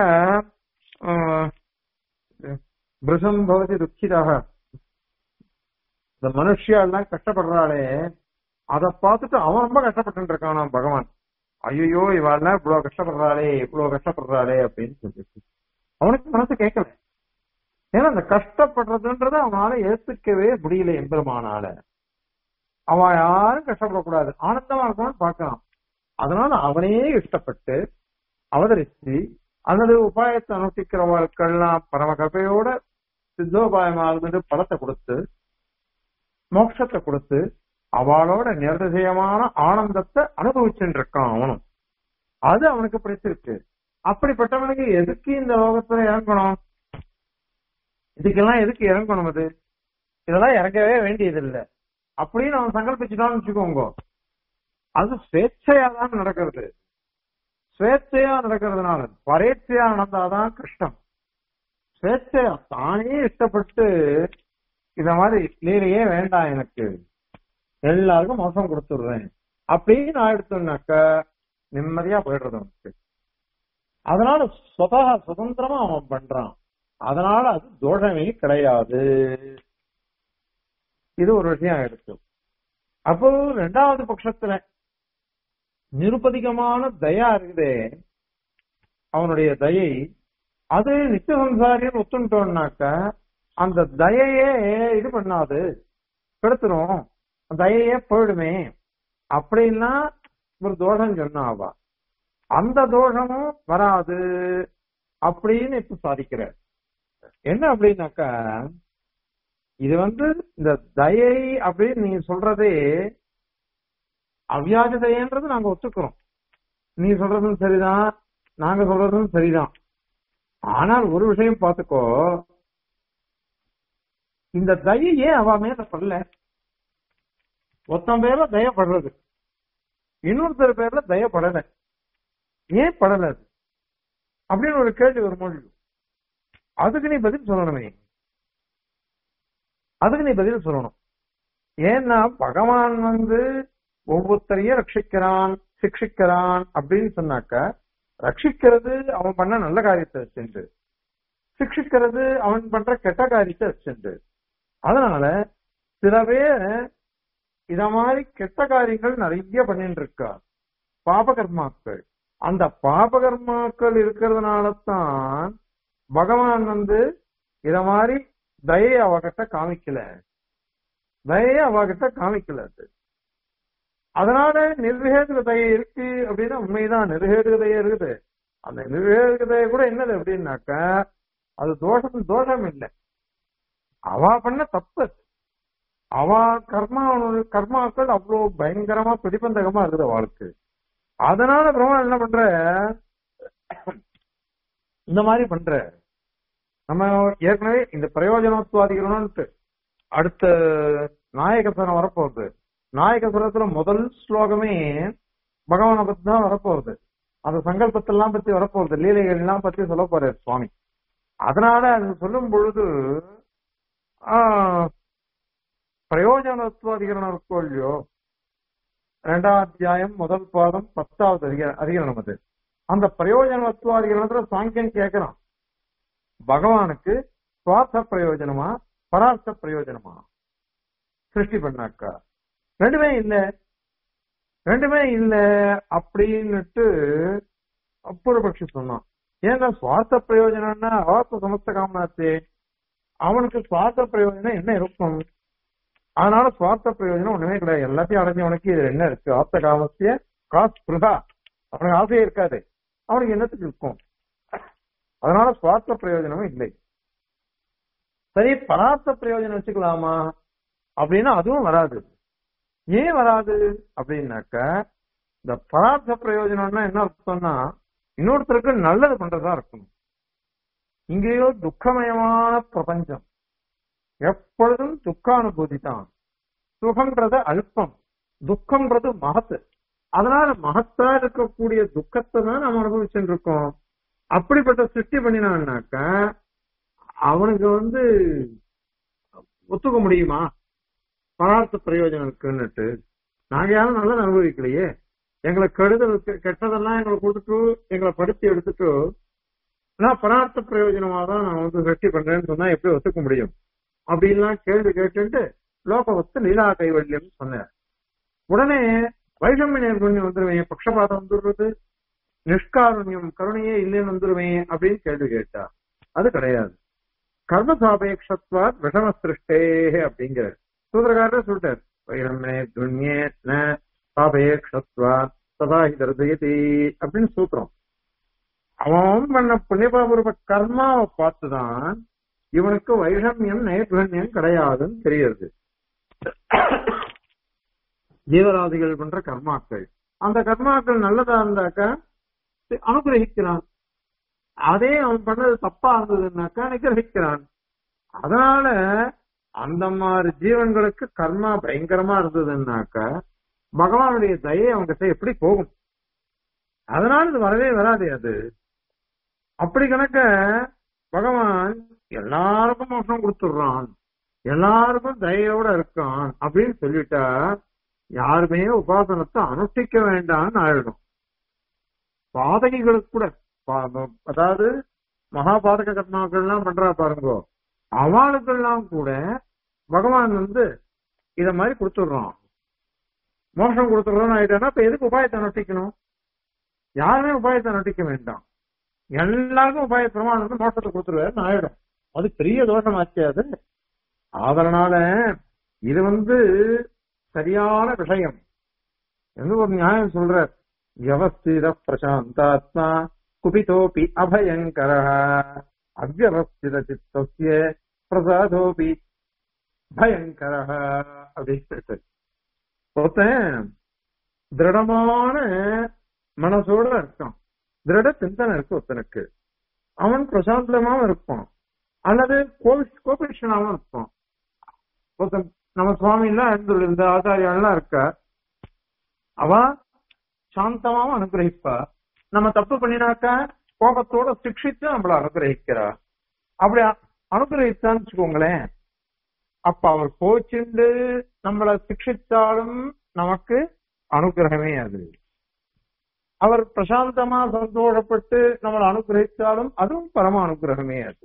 பிருஷம் பவதி துக்கிதாக இந்த மனுஷியாலாம் கஷ்டப்படுறாளே அதை பார்த்துட்டு அவன் ரொம்ப கஷ்டப்பட்டு இருக்கானா பகவான் ஐயோ இவாள்லாம் இவ்வளவு கஷ்டப்படுறாளே இவ்வளவு கஷ்டப்படுறாளே அப்படின்னு சொல்லிட்டு அவனுக்கு மனசு கேட்கல ஏன்னா அந்த கஷ்டப்படுறதுன்றத அவனால ஏத்துக்கவே முடியல எம்பெருமானால அவன் யாரும் கஷ்டப்படக்கூடாது ஆனந்தமா இருக்கணும்னு பார்க்கலாம் அதனால அவனே இஷ்டப்பட்டு அவதரிச்சு அல்லது உபாயத்தை அனுஷ்டிக்கிறவர்களுக்கெல்லாம் பரம கபையோட சித்தோபாயமா இருந்துட்டு பலத்தை கொடுத்து மோட்சத்தை கொடுத்து அவளோட நிர்திசயமான ஆனந்தத்தை அனுபவிச்சுட்டு இருக்கான் அவனும் அது அவனுக்கு பிடிச்சிருக்கு அப்படிப்பட்டவனுக்கு எதுக்கு இந்த லோகத்துல இறங்கணும் இதுக்கெல்லாம் எதுக்கு இறங்கணும் அது இதெல்லாம் இறங்கவே வேண்டியதில்லை அப்படின்னு அவன் சங்கல்பிச்சுட்டான்னு வச்சுக்கோங்க அது ஸ்வேச்சையா தான் நடக்கிறது ஸ்வேச்சையா நடக்கிறதுனால பரேட்சையா நடந்தாதான் கஷ்டம் ஸ்வேச்சையா தானே இஷ்டப்பட்டு இத மாதிரி லீலையே வேண்டாம் எனக்கு எல்லாருக்கும் மோசம் கொடுத்துடுறேன் அப்படின்னு நான் எடுத்தோம்னாக்க நிம்மதியா போயிடுறது அவனுக்கு அதனால சுதா சுதந்திரமா அவன் பண்றான் அதனால அது தோஷமே கிடையாது இது ஒரு விஷயம் எடுத்து அப்போ ரெண்டாவது பட்சத்துல நிருபதிகமான தயா இருக்குதே அவனுடைய தயை அது நித்திய சம்சாரின்னு ஒத்துட்டோம்னாக்க அந்த தயையே இது பண்ணாது கெடுத்துரும் தயையே போயிடுமே அப்படின்னா ஒரு தோஷம் சொன்னாவா அந்த தோஷமும் வராது அப்படின்னு இப்ப சாதிக்கிற என்ன அப்படின்னாக்கா இது வந்து இந்த தயை அப்படின்னு நீங்க சொல்றதே அவ்வியாஜ தயன்றது நாங்க ஒத்துக்கிறோம் நீ சொல்றதும் சரிதான் நாங்க சொல்றதும் சரிதான் ஆனால் ஒரு விஷயம் பார்த்துக்கோ இந்த தயை ஏன் அவ மேல படல ஒத்தன் பேர்ல தயப்படுறது இன்னொருத்தர் பேர்ல தயப்படல ஏன் படல அது அப்படின்னு ஒரு கேள்வி ஒரு மொழி அதுக்கு நீ பதில் சொல்லணுமே அதுக்கு நீ பதில் சொல்லணும் ஏன்னா பகவான் வந்து ஒவ்வொருத்தரையும் ரட்சிக்கிறான் சிக்ஷிக்கிறான் அப்படின்னு சொன்னாக்க ரட்சிக்கிறது அவன் பண்ண நல்ல காரியத்தை வச்சுண்டு சிக்ஷிக்கிறது அவன் பண்ற கெட்ட காரியத்தை வச்சுண்டு அதனால சில பேர் இத மாதிரி கெட்ட காரியங்கள் நிறைய பண்ணிட்டு இருக்கா பாபகர்மாக்கள் அந்த பாபகர்மாக்கள் இருக்கிறதுனால தான் பகவான் வந்து இத மாதிரி தயை அவகிட்ட காமிக்கல தயை அவகிட்ட காமிக்கல அது அதனால நிர்வேக தயை இருக்கு அப்படின்னா உண்மைதான் நிர்வேக தயை இருக்குது அந்த நிர்வேக தயை கூட என்னது அப்படின்னாக்க அது தோஷம் தோஷம் இல்லை அவ பண்ண தப்பு அவ கர்மா கர்மாக்கள் அவ்வளவு பயங்கரமா பிரதிபந்தகமா இருக்குது அவளுக்கு அதனால பிரம்மன் என்ன பண்ற இந்த மாதிரி பண்ற நம்ம ஏற்கனவே இந்த பிரயோஜனத்துவாதிகரணம்ட்டு அடுத்த நாயகசனம் வரப்போகுது நாயகசுரத்துல முதல் ஸ்லோகமே பகவானை பத்தி தான் வரப்போகுது அந்த சங்கல்பத்தெல்லாம் பத்தி வரப்போகுது லீலைகள் எல்லாம் பத்தி சொல்ல போறாரு சுவாமி அதனால அது சொல்லும் பொழுது பிரயோஜனத்துவ இருக்கோ இல்லையோ ரெண்டாம் அத்தியாயம் முதல் பாதம் பத்தாவது அதிக அதிகரணம் அது அந்த பிரயோஜனத்துவாதிகரணத்துல சாங்கியன் கேட்கிறான் பகவானுக்கு சுவார்த்த பிரயோஜனமா பரார்த்த பிரயோஜனமா சிருஷ்டி பண்ணாக்கா ரெண்டுமே இல்ல ரெண்டுமே இல்ல அப்படின்னுட்டு பூர்வபக்ஷி சொன்னான் ஏன்னா சுவார்த்த பிரயோஜனம்னா அவார்த்த சமஸ்த காமனாத்தே அவனுக்கு சுவார்த்த பிரயோஜனம் என்ன இருக்கும் அதனால சுவார்த்த பிரயோஜனம் ஒண்ணுமே கிடையாது எல்லாத்தையும் அடைஞ்சவனுக்கு இது என்ன இருக்கு ஆப்த காமத்திய காஸ் பிருதா அவனுக்கு ஆசையே இருக்காது அவனுக்கு என்னத்துக்கு இருக்கும் அதனால சுவார்த்த பிரயோஜனமும் இல்லை சரி பரார்த்த பிரயோஜனம் வச்சுக்கலாமா அப்படின்னா அதுவும் வராது ஏன் வராது அப்படின்னாக்க இந்த பரார்த்த பிரயோஜனம்னா என்ன அர்த்தம்னா இன்னொருத்தருக்கு நல்லது பண்றதா இருக்கணும் இங்கேயோ துக்கமயமான பிரபஞ்சம் எப்பொழுதும் துக்கானுபூதி தான் சுகம்ன்றது அல்பம் துக்கம்ன்றது மகத்து அதனால மகத்தா இருக்கக்கூடிய துக்கத்தை தான் நம்ம அனுபவிச்சுட்டு இருக்கோம் அப்படிப்பட்ட சிருஷ்டி பண்ணினான்னாக்க அவனுக்கு வந்து ஒத்துக்க முடியுமா பரார்த்த பிரயோஜனம் இருக்குன்னுட்டு நாங்க யாரும் நல்லா அனுபவிக்கலையே எங்களை கெடுதல் கெ- கெட்டதெல்லாம் எங்களை கொடுத்துட்டு எங்களை படுத்தி எடுத்துட்டு நான் பரார்த்த பிரயோஜனமா தான் நான் வந்து சிருஷ்டி பண்றேன்னு சொன்னா எப்படி ஒத்துக்க முடியும் அப்படின்லாம் கேள்வி கேட்டுட்டு லோகவத்து லீலா கைவல்யம் சொன்னார் உடனே வைஷமிய நேர்கொண்யம் வந்துருவேன் பக்ஷபாதம் வந்துடுறது நிஷ்காருண்யம் கருணையே இல்லைன்னு வந்துருவேன் அப்படின்னு கேள்வி கேட்டா அது கிடையாது கர்ம சாபேட்சத்வாத் விஷம சிருஷ்டே அப்படிங்கிற சூத்திரக்காரர் சொல்லிட்டார் வைரமே துண்யே ந சாபேட்சத்வாத் சதா ஹிதர்தயதி அப்படின்னு சூத்திரம் அவன் பண்ண புண்ணியபாபூர்வ கர்மாவை பார்த்துதான் இவனுக்கு வைஷமியம் நைர்கண்யம் கிடையாதுன்னு தெரியுது ஜீவராதிகள் பண்ற கர்மாக்கள் அந்த கர்மாக்கள் நல்லதா இருந்தாக்கா அனுகிரகிக்கிறான் அதே அவன் பண்ணது தப்பா இருந்ததுன்னாக்கா நிகிரகிக்கிறான் அதனால அந்த மாதிரி ஜீவன்களுக்கு கர்மா பயங்கரமா இருந்ததுன்னாக்கா பகவானுடைய தயை அவங்கிட்ட எப்படி போகும் அதனால இது வரவே வராது அது அப்படி கணக்க பகவான் எல்லாருக்கும் மோஷம் கொடுத்துடுறான் எல்லாருக்கும் தயையோட இருக்கான் அப்படின்னு சொல்லிட்டா யாருமே உபாசனத்தை அனுஷ்டிக்க வேண்டாம்னு ஆயிடும் பாதகிகளுக்கு கூட பா- அதாவது மகாபாதக கர்மாக்கள்லாம் பண்றா பாருங்க அவளுக்கெல்லாம் கூட பகவான் வந்து இத மாதிரி கொடுத்துடுறான் மோஷம் கொடுத்துடுறோம்னு ஆயிட்டானா இப்ப எதுக்கு உபாயத்தை அனுஷ்டிக்கணும் யாருமே உபாயத்தை அனுஷ்டிக்க வேண்டாம் எல்லாருக்கும் உபாய பிரமாணம் வந்து மோஷத்தை கொடுத்துருவாருன்னு ஆயிடும் அது பெரிய தோஷமாச்சு அது அதனால இது வந்து சரியான விஷயம் என்று ஒரு நியாயம் சொல்ற வியவஸ்தித பிரசாந்தாத்மா குபிதோபி அபயங்கர அவ்வவஸ்தித சித்தஸ்ய பிரசாதோபி பயங்கர அப்படின்னு ஒருத்தன் திருடமான மனசோட இருக்கான் திருட சிந்தனை இருக்கு ஒருத்தனுக்கு அவன் பிரசாந்தமாவும் இருப்பான் அல்லது கோபி- கோபிஷ்டனாவும் இருப்பான் ஒருத்தன் நம்ம சுவாமி எல்லாம் இருந்த ஆச்சாரியாலாம் இருக்கா அவன் சாந்தமாவும் அனுகிரகிப்பா நம்ம தப்பு பண்ணினாக்கா கோபத்தோட சிக்ஷித்து நம்மள அனுகிரகிக்கிறா அப்படி அ- அனுகிரகித்தான்னு வச்சுக்கோங்களேன் அப்ப அவர் கோச்சுண்டு நம்மள சிக்ஷித்தாலும் நமக்கு அனுகிரகமே அது அவர் பிரசாந்தமா சந்தோஷப்பட்டு நம்மளை அனுகிரகித்தாலும் அதுவும் பரம அனுகிரகமே அது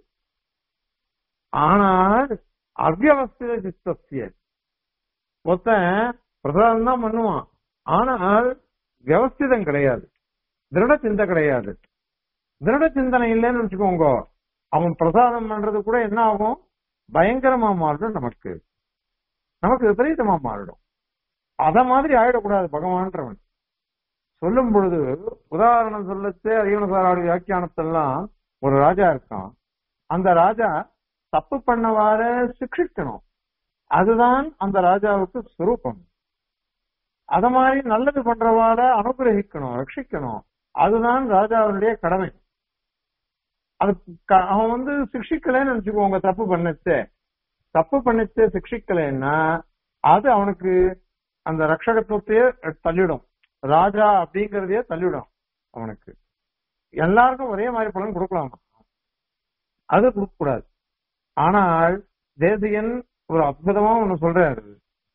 ஆனால் அவ்வவஸ்தித சித்தசிய மொத்தம் பிரசாதம் தான் பண்ணுவான் ஆனால் வியவஸ்திதம் கிடையாது திருட சிந்தை கிடையாது திருட சிந்தனை இல்லைன்னு வச்சுக்கோங்க அவன் பிரசாதம் பண்றது கூட என்ன ஆகும் பயங்கரமா மாறிடும் நமக்கு நமக்கு விபரீதமா மாறிடும் அத மாதிரி ஆயிடக்கூடாது பகவான்றவன் சொல்லும் பொழுது உதாரணம் சொல்லச்சு அதிகமசாராடி வியாக்கியானத்தெல்லாம் ஒரு ராஜா இருக்கான் அந்த ராஜா தப்பு பண்ணவாற சிக்ஷிக்கணும் அதுதான் அந்த ராஜாவுக்கு சுரூபம் அத மாதிரி நல்லது பண்றவாற அனுகிரகிக்கணும் ரட்சிக்கணும் அதுதான் ராஜாவுடைய கடமை அது க- அவன் வந்து சிக்ஷிக்கலைன்னு நினைச்சுக்கோங்க தப்பு பண்ணச்சே தப்பு பண்ணச்சே சிக்ஷிக்கலைன்னா அது அவனுக்கு அந்த ரட்சகத்துவத்தையே தள்ளிடும் ராஜா அப்படிங்கறதையே தள்ளிடும் அவனுக்கு எல்லாருக்கும் ஒரே மாதிரி பலன் கொடுக்கலாமா அது கொடுக்க கூடாது ஆனால் தேசியன் ஒரு அற்புதமா ஒண்ணு சொல்றாரு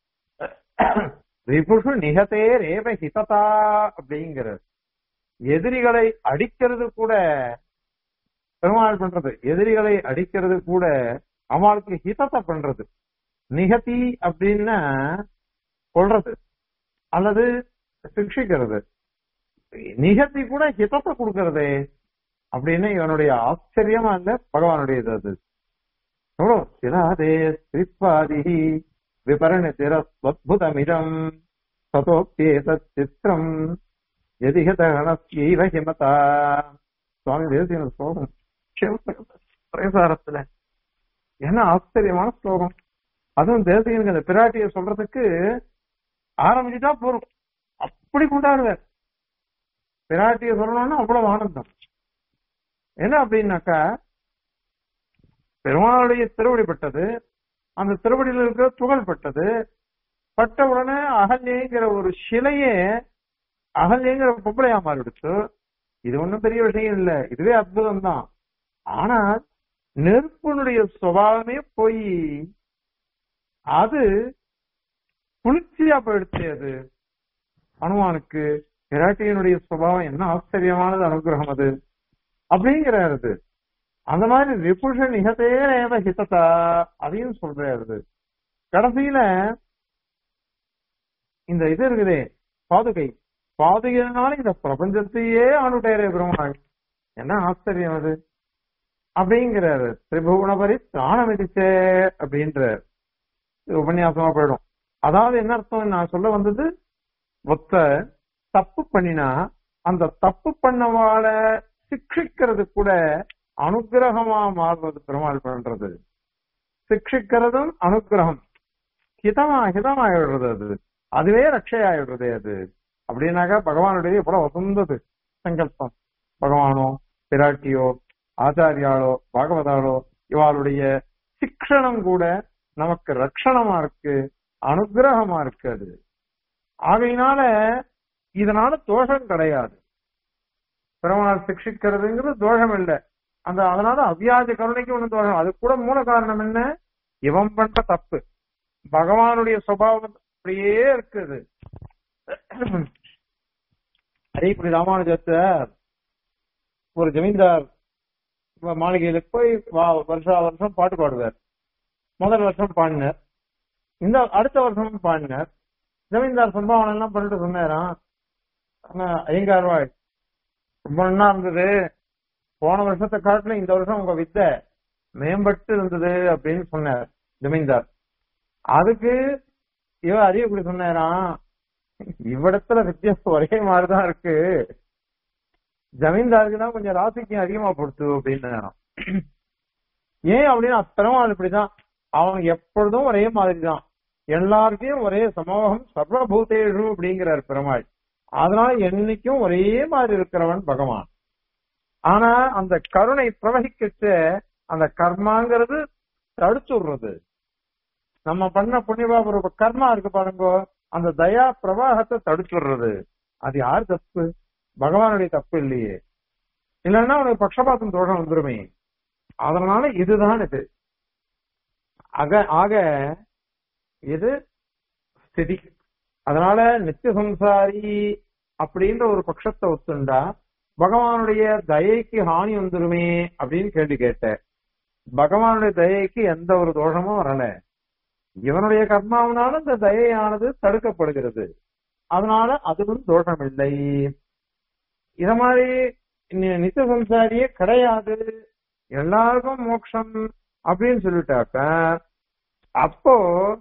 ரிபுஷு நிகதே ரேவ ஹிததா அப்படிங்கிறார் எதிரிகளை அடிக்கிறது கூட பெருமாள் பண்றது எதிரிகளை அடிக்கிறது கூட அவளுக்கு ஹிதத்தை பண்றது நிகதி அப்படின்னா கொள்றது அல்லது சிக்ஷிக்கிறது நிகத்தி கூட ஹிதத்தை கொடுக்கறதே அப்படின்னு இவனுடைய ஆச்சரியமா இல்ல பகவானுடையது அது எவ்வளோ சிராதே ஸ்ரீஸ்வாதி விபரணிதிரஸ்வத்புதமிதம் சதோப்பியேதத் சித்திரம் எதிகதகணஸ்யைவ ஹிமதா சுவாமி தேசிய ஸ்லோகம் பிரசாரத்துல என்ன ஆச்சரியமான ஸ்லோகம் அதுவும் தேசியனுக்கு அந்த பிராட்டிய சொல்றதுக்கு ஆரம்பிச்சுட்டா போறோம் அப்படி கொண்டாடுவார் பிராட்டிய சொல்லணும்னா அவ்வளவு ஆனந்தம் என்ன அப்படின்னாக்கா பெருமாளுடைய திருவடிப்பட்டது அந்த திருவடியில இருக்கிற துகள் பட்டது பட்ட உடனே அகல்யங்கிற ஒரு சிலையே அகல்யங்கிற பொம்பளையா மாறிடுச்சு இது ஒண்ணும் பெரிய விஷயம் இல்ல இதுவே அற்புதம் தான் ஆனா நெருப்பினுடைய சுபாவமே போய் அது குளிர்ச்சியா போயிடுச்சு அது அனுமானுக்கு விராட்டியினுடைய சுபாவம் என்ன ஆச்சரியமானது அனுகிரகம் அது அப்படிங்கிறது அந்த மாதிரி ரிபுஷ நிகதேரேவ ஹிததா அதையும் சொல்றாரு கடைசியில இந்த இது இருக்குதே பாதுகை பாதுகைனால இந்த பிரபஞ்சத்தையே ஆணுடையரே பெருமாள் என்ன ஆச்சரியம் அது அப்படிங்கிறாரு திரிபுவனபரி திராணமிதிச்சே அப்படின்றார் இது உபன்யாசமா போயிடும் அதாவது என்ன அர்த்தம் நான் சொல்ல வந்தது ஒத்த தப்பு பண்ணினா அந்த தப்பு பண்ணவால சிக்ஷிக்கிறது கூட அனுகிரகமா மாறுறது பெருமாள் பண்றது சிக்ஷிக்கிறதும் அனுகிரகம் ஹிதமா ஹிதமாயிடுறது அது அதுவே ரட்சையாயிடுறது அது அப்படின்னாக்கா பகவானுடைய எவ்வளவு வசந்தது சங்கல்பம் பகவானோ பிராட்டியோ ஆச்சாரியாளோ பாகவதாளோ இவாளுடைய சிக்ஷணம் கூட நமக்கு ரட்சணமா இருக்கு அனுகிரகமா இருக்கு அது ஆகையினால இதனால தோஷம் கிடையாது பெருமாள் சிக்ஷிக்கிறதுங்கிறது தோஷம் இல்லை அந்த அதனால அவ்வியாஜ கருணைக்கு ஒண்ணு தோஷம் அது கூட மூல காரணம் என்ன இவன் பண்ற தப்பு பகவானுடைய சுபாவம் அப்படியே இருக்குது அரியக்குடி ராமானுஜத்தை ஒரு ஜமீன்தார் மாளிகையில போய் வா- வருஷா வருஷம் பாட்டு பாடுவார் முதல் வருஷம் பாடினார் இந்த அடுத்த வருஷமும் பாடினார் ஜமீன்தார் சம்பாவனை எல்லாம் பண்ணிட்டு சொன்னாராம் ஆனா ஐயங்கார்வாய் ரொம்ப நல்லா இருந்தது போன வருஷத்தை காட்டிலும் இந்த வருஷம் உங்க வித்தை மேம்பட்டு இருந்தது அப்படின்னு சொன்னார் ஜமீன்தார் அதுக்கு இவ அறியக்குடி சொன்னாராம் இவ்விடத்துல வித்தியாசம் ஒரே மாதிரிதான் இருக்கு ஜமீன்தாருக்கு தான் கொஞ்சம் ராசிக்கும் அதிகமா கொடுத்து அப்படின்னு ஏன் அப்படின்னு பெருமாள் இப்படிதான் அவன் எப்பொழுதும் ஒரே மாதிரி தான் எல்லாருக்கையும் ஒரே சமூகம் சர்வபூதேஷு அப்படிங்கிறார் பெருமாள் அதனால என்னைக்கும் ஒரே மாதிரி இருக்கிறவன் பகவான் ஆனா அந்த கருணை பிரவகிக்கச்ச அந்த கர்மாங்கிறது தடுத்து விடுறது நம்ம பண்ண புண்ணியபாப ரூப கர்மா இருக்கு பாருங்க அந்த தயா பிரவாகத்தை தடுத்து விடுறது அது யார் தப்பு பகவானுடைய தப்பு இல்லையே இல்லைன்னா அவனுக்கு பக்ஷபாதம் தோஷம் வந்துருமே அதனால இதுதான் இது ஆக ஆக இது ஸ்திதி அதனால நித்திய சம்சாரி அப்படின்ற ஒரு பட்சத்தை ஒத்துண்டா பகவானுடைய தயைக்கு ஹானி வந்துருமே அப்படின்னு கேள்வி கேட்டேன் பகவானுடைய தயைக்கு எந்த ஒரு தோஷமும் வரல இவனுடைய கர்மாவனால இந்த தயையானது தடுக்கப்படுகிறது அதனால அதுவும் தோஷம் இல்லை இத மாதிரி நி- நித்திய சம்சாரியே கிடையாது எல்லாருக்கும் மோட்சம் அப்படின்னு சொல்லிட்டாக்க அப்போ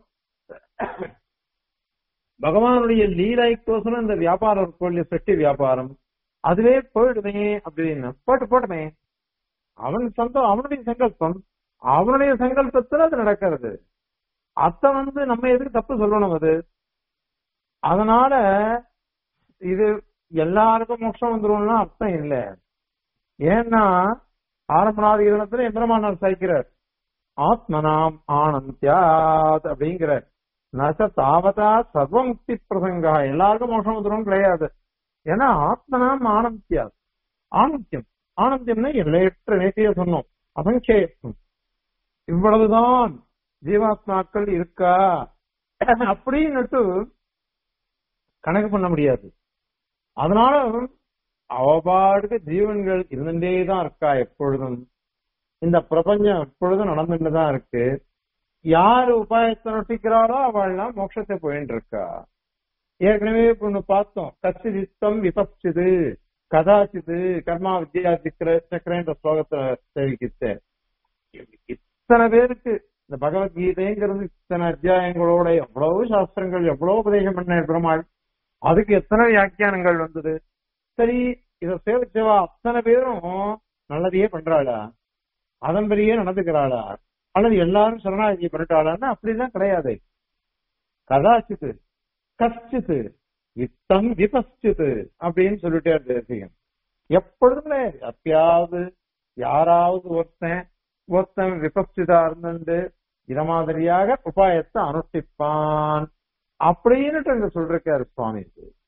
பகவானுடைய லீலைக்கோசரம் இந்த வியாபாரம் இருக்கும் இல்லையா பெட்டி வியாபாரம் அதுவே போயிடுமே அப்படின்னு போட்டு போட்டுமே அவன் சொந்தம் அவனுடைய சங்கல்பம் அவனுடைய சங்கல்பத்துல அது நடக்கிறது அத்த வந்து நம்ம எதுக்கு தப்பு சொல்லணும் அது அதனால இது எல்லாருக்கும் மோட்சம் வந்துரும்னா அர்த்தம் இல்ல ஏன்னா ஆரம்பநாத இடத்துல எந்திரமானார் சாய்க்கிறார் ஆத்மனாம் ஆனந்தியாத் அப்படிங்கிறார் நச தாவதா சர்வமுக்தி பிரசங்கா எல்லாருக்கும் மோஷம் வந்துடும் கிடையாது ஏன்னா ஆத்மனாம் ஆனந்தியாத் ஆனந்தியம் ஆனந்தியம்னா எல்லையற்ற நேற்றைய சொன்னோம் அசங்கேயம் இவ்வளவுதான் ஜீவாத்மாக்கள் இருக்கா அப்படின்னுட்டு கணக்கு பண்ண முடியாது அதனால அவபாடுக்கு ஜீவன்கள் இருந்துட்டே தான் இருக்கா எப்பொழுதும் இந்த பிரபஞ்சம் எப்பொழுதும் நடந்துட்டு தான் இருக்கு யாரு உபாயத்தை நொட்டிக்கிறாரோ அவள்லாம் மோட்சத்தை போயின்னு இருக்கா ஏற்கனவே இப்ப ஒண்ணு பார்த்தோம் கச்சிதித்தம் விபச்சிது கதாச்சிது கர்மா வித்யா சிக்கர சக்கரன்ற ஸ்லோகத்தை தெரிவிக்கிச்சு இத்தனை பேருக்கு இந்த பகவத்கீதைங்கிறது இத்தனை அத்தியாயங்களோட எவ்வளவு சாஸ்திரங்கள் எவ்வளவு உபதேசம் பண்ண பெருமாள் அதுக்கு எத்தனை வியாக்கியானங்கள் வந்தது சரி இத சேவிச்சவா அத்தனை பேரும் நல்லதையே பண்றாளா அதன்படியே நடந்துக்கிறாளா அல்லது எல்லாரும் சரணாகி பண்ணிட்டாளான்னா அப்படிலாம் கிடையாது கதாச்சித்து கஷ்டித்து இத்தம் விபஸ்டித்து அப்படின்னு சொல்லிட்டே தேசியம் எப்பொழுதுமே எப்பயாவது யாராவது ஒருத்தன் ஒருத்தன் விபஸ்டிதா இருந்துட்டு இத மாதிரியாக உபாயத்தை அனுஷ்டிப்பான் அப்படின்னுட்டு இங்க சொல்றாரு சுவாமி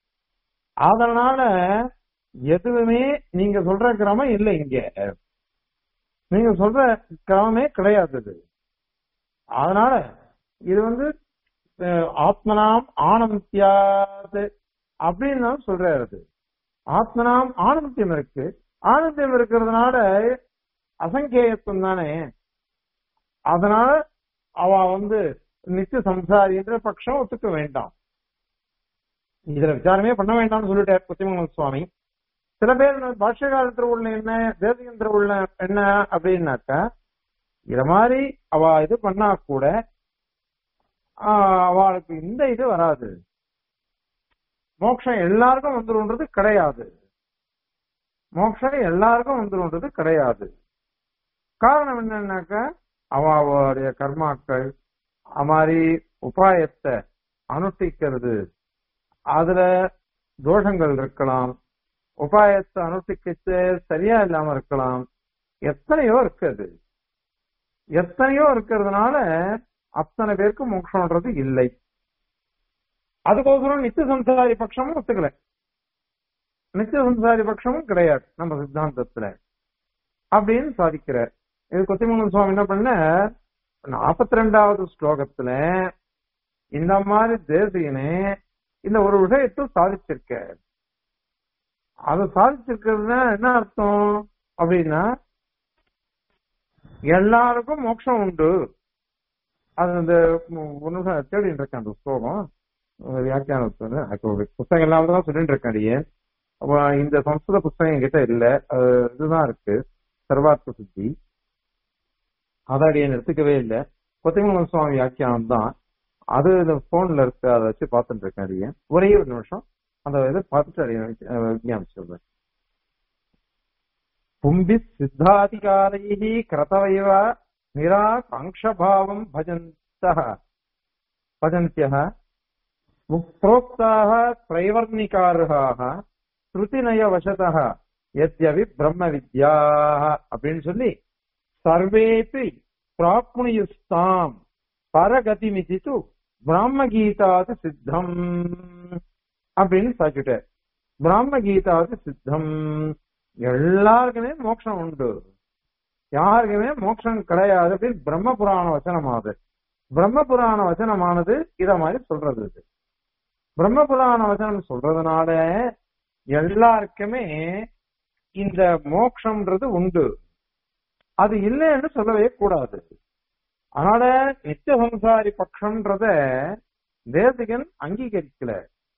அதனால எதுவுமே நீங்க சொல்ற கிரமம் இல்லை இங்க நீங்க சொல்ற கிரமமே கிடையாது இது அதனால இது வந்து அஹ், ஆத்மனாம் ஆனந்தியாது அப்படின்னு தான் சொல்றாரு அது ஆத்மனாம் ஆனந்தியம் இருக்கு ஆனந்தியம் இருக்கிறதுனால அசங்கேயத்துவம் தானே அதனால அவ வந்து நித்திய சம்சாரின்ற பட்சம் ஒத்துக்க வேண்டாம் இதுல விசாரமே பண்ண வேண்டாம்னு சொல்லிட்டார் புத்திமங்கலம் சுவாமி சில பேர் பாஷ்யகால திருவுள்ள என்ன தேசிகன் திருவுள்ள என்ன அப்படின்னாக்கா இத மாதிரி அவ இது பண்ணா கூட ஆஹ், அவளுக்கு இந்த இது வராது மோட்சம் எல்லாருக்கும் வந்துருன்றது கிடையாது மோட்சம் எல்லாருக்கும் வந்துருன்றது கிடையாது காரணம் என்னன்னாக்கா அவ அவளுடைய கர்மாக்கள் அது மாதிரி உபாயத்தை அனுஷ்டிக்கிறது அதுல தோஷங்கள் இருக்கலாம் உபாயத்தை அனுஷ்டிக்கிறது சரியா இல்லாம இருக்கலாம் எத்தனையோ இருக்குது எத்தனையோ இருக்கிறதுனால அத்தனை பேருக்கு மோட்சம்ன்றது இல்லை அதுக்கோசரம் நித்திய சம்சாரி பட்சமும் ஒத்துக்கல நித்திய சம்சாரி பட்சமும் கிடையாது நம்ம சித்தாந்தத்துல அப்படின்னு சாதிக்கிறார் இது கொத்திமங்கலம் சுவாமி என்ன பண்ண நாற்பத்தி ரெண்டாவது ஸ்லோகத்துல இந்த மாதிரி தேசியனே இந்த ஒரு விஷயத்தை சாதிச்சிருக்க அதை சாதிச்சிருக்கிறதுனா என்ன அர்த்தம் அப்படின்னா எல்லாருக்கும் மோட்சம் உண்டு அது அந்த ஒரு நிமிஷம் தேடிட்டு இருக்கேன் அந்த ஸ்லோகம் வியாக்கியானத்துல புத்தகம் இல்லாம தான் சொல்லிட்டு இருக்கேன் அடியே அப்ப இந்த சம்ஸ்கிருத புத்தகம் என்கிட்ட இல்ல அது இதுதான் இருக்கு சர்வார்த்த சுத்தி அதை அடியன் எடுத்துக்கவே இல்லை கொத்திமங்கலம் சுவாமி வியாக்கியானம் தான் அது இந்த போன்ல இருக்கு அதை வச்சு பார்த்துட்டு இருக்கேன் அடியன் ஒரே ஒரு நிமிஷம் அந்த இதை பார்த்துட்டு அடியன் விஞ்ஞாபிச்சிடுறேன் பும்பி சித்தாதிகாரைः கிரதவைவ நிராகாங்क्षभावम् भजन्तः भजन्त्यः प्रोक्ताः त्रैवर्णिकार्हाः ஸ்ருதிநயவசதः यद्यपि பிரம்ம வித்யாः அப்படின்னு சொல்லி சர்வேபி பிராப்னுயுஸ்தாம் பரகதிமிதி து பிராம கீதாது சித்தம் அப்படின்னு சாக்கிட்டார் பிராம கீதாது சித்தம் எல்லாருக்குமே மோட்சம் உண்டு யாருக்குமே மோட்சம் கிடையாது அப்படின்னு பிரம்ம புராண வச்சனமானது பிரம்ம புராண வச்சனமானது இத மாதிரி சொல்றது இது பிரம்ம புராண வச்சனம் சொல்றதுனால எல்லாருக்குமே இந்த மோட்சம்ன்றது உண்டு அது இல்லைன்னு சொல்லவே கூடாது அதனால நித்திய சம்சாரி பட்சம்ன்றத தேசிகன் அங்கீகரிக்கல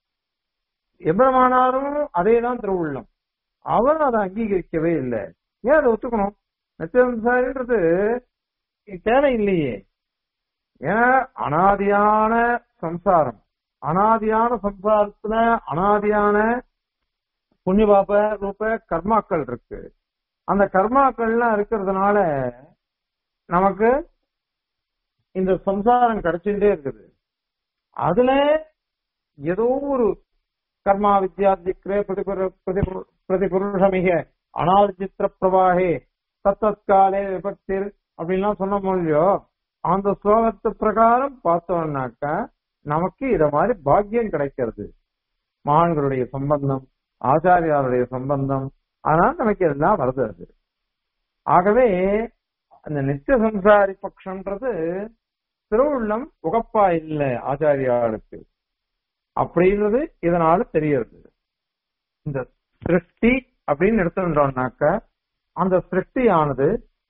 எவ்வளவானாலும் அதே தான் திருவுள்ளம் அவர் அதை அங்கீகரிக்கவே இல்லை ஏன் அதை ஒத்துக்கணும் நித்திய சம்சாரின்றது தேவை இல்லையே ஏன்னா அனாதியான சம்சாரம் அனாதியான சம்சாரத்துல அனாதியான புண்ணிய பாப ரூப கர்மாக்கள் இருக்கு அந்த கர்மாக்கள்லாம் இருக்கிறதுனால நமக்கு இந்த சம்சாரம் கிடைச்சுட்டே இருக்குது அதுல ஏதோ ஒரு கர்மா வித்யாதிக்ரே பிரதிபுர பிரதிபுருஷமிக அனாதிச்சித்திர பிரவாகே தத்தத்காலே விபக்திர் அப்படின்லாம் சொன்ன மொழியோ அந்த ஸ்லோகத்து பிரகாரம் பார்த்தோம்னாக்கா நமக்கு இத மாதிரி பாக்கியம் கிடைக்கிறது மகான்களுடைய சம்பந்தம் ஆச்சாரியாருடைய சம்பந்தம் அதனால நமக்கு இதெல்லாம் வருது அது ஆகவே அந்த நித்திய சம்சாரி பட்சம்ன்றது திருவுள்ளம் உகப்பா இல்லை ஆச்சாரியாளுக்கு அப்படின்றது இதனால தெரியறது இந்த சிருஷ்டி அப்படின்னு எடுத்துட்டோம்னாக்க அந்த சிருஷ்டியானது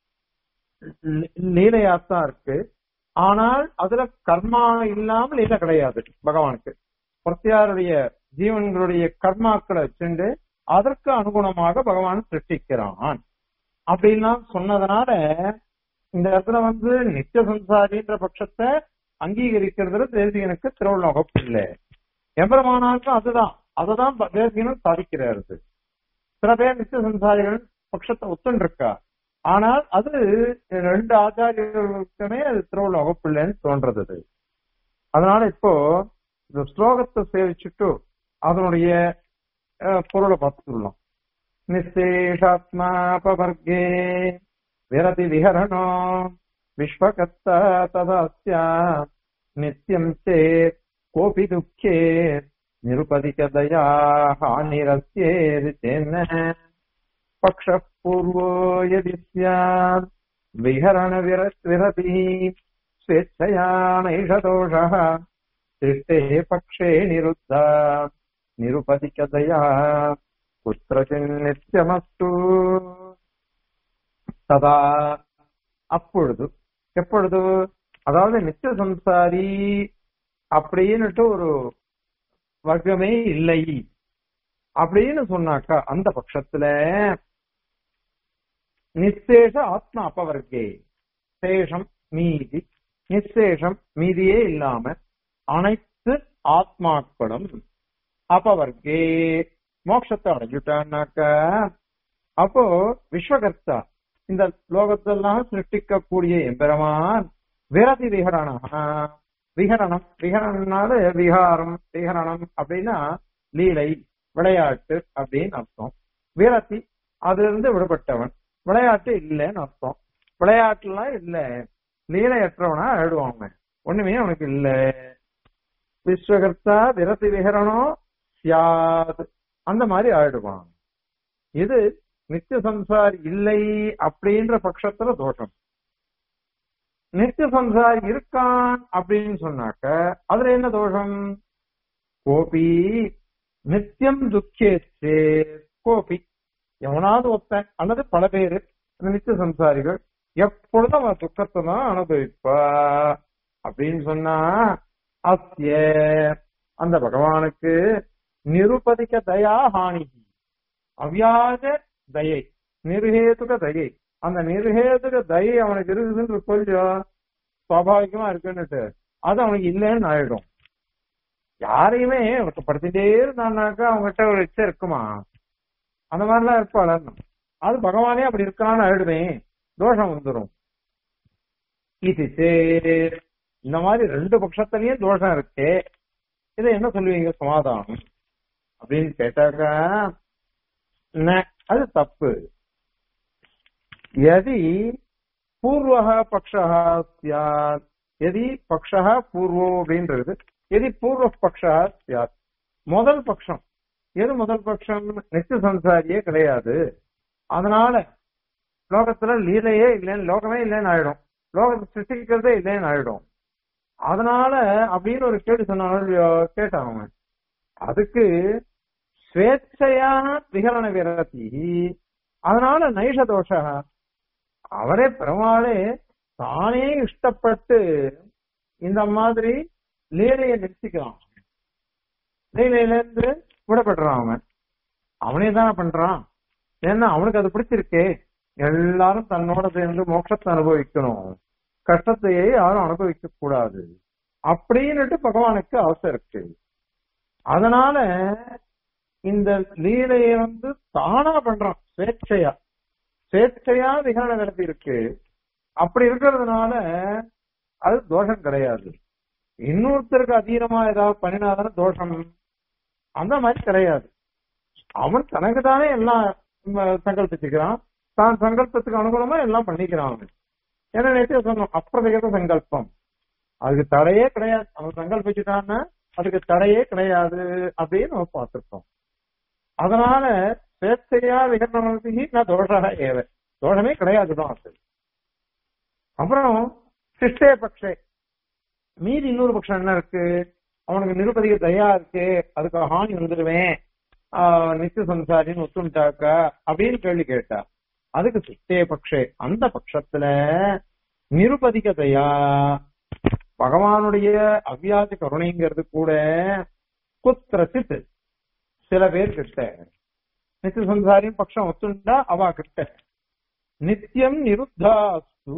லீலையாத்தான் இருக்கு ஆனால் அதுல கர்மா இல்லாமல் லீலை கிடையாது பகவானுக்கு பிரத்தியாருடைய ஜீவன்களுடைய கர்மாக்களை வச்சுண்டு அதற்கு அனுகுணமாக பகவான் சிருஷ்டிக்கிறான் அப்படின்லாம் சொன்னதுனால இந்த இடத்துல வந்து நித்திய சம்சாரின்ற பட்சத்தை அங்கீகரிக்கிறதுல தேசிகனுக்கு திருவள்ளுவம் இல்லை எம்பெருமானாருக்கும் அதுதான் அதுதான் தேசிகனும் சாதிக்கிறாரு சில பேர் நித்திய சம்சாரிகள் பட்சத்தை ஒத்துன்னு இருக்கா ஆனால் அது ரெண்டு ஆச்சாரியர்களுக்குமே அது திருவள்ளுவ வகுப்பில்லைன்னு தோன்றது அது அதனால இப்போ இந்த ஸ்லோகத்தை சேவிச்சுட்டு அதனுடைய பொருளை பார்த்துக்கலாம் நிச்சேஷாத்மா பவர்கே விரதி விஹரணோ விஸ்வகர்த்தா ததாஸ்யா நித்தியம் சேத் கோபி துக்கே நிருபதிகதயா ஹானிரஸ்யேதி தென்ன பக்ஷ பூர்வோ யதி ஸ்யாத் விஹரண விரதிः स्वेच्छया नैष दोषः सृष्टे पक्षे निरुद्धा निरुपतिकतया குத்திரச்சின்னித்யமஸ்து ததா அப்பொழுது எப்பொழுது அதாவது நித்திய சம்சாரி அப்படின்னுட்டு ஒரு வர்க்கமே இல்லை அப்படின்னு சொன்னாக்கா அந்த பட்சத்துல நிசேஷ ஆத்ம அபவர்க்கே சேஷம் மீதி நிசேஷம் மீதியே இல்லாம அனைத்து ஆத்மாக்களும் அபவர்க்கே மோட்சத்தை அடைஞ்சுட்டான்னாக்க அப்போ விஸ்வகர்த்தா இந்த லோகத்தெல்லாம் சிருஷ்டிக்கக்கூடிய எம்பெருமான் விரதி விகரணா விகரணம் விகரணம்னால விகாரம் விகரணம் அப்படின்னா லீலை விளையாட்டு அப்படின்னு அர்த்தம் விரதி அதுல இருந்து விடுபட்டவன் விளையாட்டு இல்லைன்னு அர்த்தம் விளையாட்டுலாம் இல்ல லீலையற்றவனா ஆயிடுவாங்க ஒண்ணுமே அவனுக்கு இல்ல விஸ்வகர்த்தா விரதி விகரணம் சியாத் அந்த மாதிரி ஆயிடுவான் இது நித்திய சம்சாரி இல்லை அப்படின்ற பட்சத்துல தோஷம் நித்திய சம்சாரி இருக்கான் அப்படின்னு சொன்னாக்க அதுல என்ன தோஷம் கோபி நித்தியம் துக்கேச்சே கோபி எவனாவது ஒருத்தன் அல்லது பல பேரு அந்த நித்திய சம்சாரிகள் எப்பொழுதும் அவன் துக்கத்தை தான் அனுபவிப்பா அப்படின்னு சொன்னா அஸ்ய அந்த பகவானுக்கு நிருபதிக்க தயா ஹானி அவ்யாஜ தயை நிர்ஹேதுக தயை அந்த நிர்ஹேதுக தயை அவனுக்கு இருக்குதுன்னு கொஞ்சம் சுவாபாவிகமா இருக்குன்னுட்டு அது அவனுக்கு இல்லைன்னு ஆயிடும் யாரையுமே படுத்திட்டே இருந்தான்னாக்கா அவங்ககிட்ட ஒரு இச்சை இருக்குமா அந்த மாதிரிலாம் இருப்பாள் அது பகவானே அப்படி இருக்கான்னு ஆயிடுவேன் தோஷம் வந்துடும் இது சேர் இந்த மாதிரி ரெண்டு பட்சத்திலயும் தோஷம் இருக்கு இதை என்ன சொல்லுவீங்க சமாதானம் அப்படின்னு கேட்டாக்கா அது தப்பு எதி பூர்வக பக்ஷா சியாத் எதி பக்ஷா பூர்வோ அப்படின்றது எதி பூர்வ பக்ஷா சியாத் முதல் பட்சம் எது முதல் பட்சம் நித்திய சம்சாரியே கிடையாது அதனால லோகத்துல லீலையே இல்லைன்னு லோகமே இல்லைன்னு ஆயிடும் லோகத்தை சிருஷ்டிக்கிறதே இல்லைன்னு ஆயிடும் அதனால அப்படின்னு ஒரு கேள்வி சொன்னாலும் கேட்டான் அவன் அதுக்கு ஸ்வேச்சையா விகரண விரதி அதனால நைஷ தோஷ அவரே பெருமாளே தானே இஷ்டப்பட்டு இந்த மாதிரி லீலையை நிறுத்திக்கிறான் லீலையில இருந்து விடப்படுறான் அவன் அவனே தானே பண்றான் ஏன்னா அவனுக்கு அது பிடிச்சிருக்கே எல்லாரும் தன்னோட சேர்ந்து மோட்சத்தை அனுபவிக்கணும் கஷ்டத்தையே யாரும் அனுபவிக்க கூடாது அப்படின்னுட்டு பகவானுக்கு அவசரம் இருக்கு அதனால இந்த லீலையை வந்து தானா பண்றான் ஸ்வேட்சையா ஸ்வேட்சையா விகரண விரதி இருக்கு அப்படி இருக்கிறதுனால அது தோஷம் கிடையாது இன்னொருத்தருக்கு அதீனமா ஏதாவது பண்ணினாதானே தோஷம் அந்த மாதிரி கிடையாது அவன் தனக்கு தானே எல்லாம் சங்கல்பிச்சுக்கிறான் தான் சங்கல்பத்துக்கு அனுகூலமா எல்லாம் பண்ணிக்கிறான் அவன் ஏன்னா நேற்று சொன்னோம் அப்பிரதிகத சங்கல்பம் அதுக்கு தடையே கிடையாது அவன் சங்கல்பிச்சுட்டான்னா அதுக்கு தடையே கிடையாது அப்படின்னு நம்ம பார்த்திருக்கோம் அதனால சேத்தையா விகரணி நான் தோஷாக ஏவ தோஷமே கிடையாதுதான் அது அப்புறம் சிஷ்டே பக்ஷே மீதி இன்னொரு பட்சம் என்ன இருக்கு அவனுக்கு நிருபதிக தயா இருக்கு அதுக்கு ஹானி வந்துடுவேன் நித்திய சம்சாரின்னு ஒத்துண்டாக்கா அப்படின்னு கேள்வி கேட்டா அதுக்கு சிஷ்டே பக்ஷே அந்த பட்சத்துல நிருபதிக தயா பகவானுடைய அவ்வியாச கருணைங்கிறது கூட குத்திரசித் சில பேர் கிட்ட நித்திய சம்சாரின் பட்சம் ஒத்துண்டா அவா கிட்ட நித்தியம் நிருத்தாஸ்து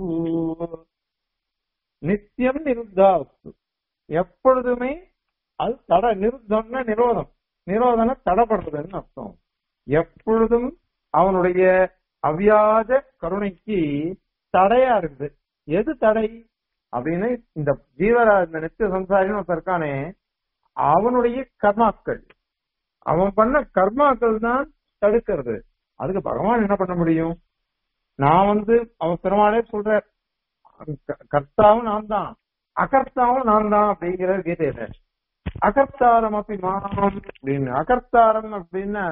நித்தியம் நிருத்தாஸ்து எப்பொழுதுமே அது தட நிருத்தம்னா நிரோதம் நிரோதன தடப்படுறதுன்னு அர்த்தம் எப்பொழுதும் அவனுடைய அவ்வியாஜ கருணைக்கு தடையா இருக்குது எது தடை அப்படின்னு இந்த ஜீவரா இந்த நித்திய சம்சாரின்னு ஒருத்தர் இருக்கானே அவனுடைய கர்மாக்கள் அவன் பண்ண கர்மாக்கள் தான் தடுக்கிறது அதுக்கு பகவான் என்ன பண்ண முடியும் நான் வந்து அவன் பெருமாளே சொல்ற க- கர்த்தாவும் நான் தான் அகர்த்தாவும் நான் தான் அப்படிங்கிற கீதையில அகர்த்தாரம் அப்படி மாம் அப்படின்னு அகர்த்தாரம் அப்படின்னா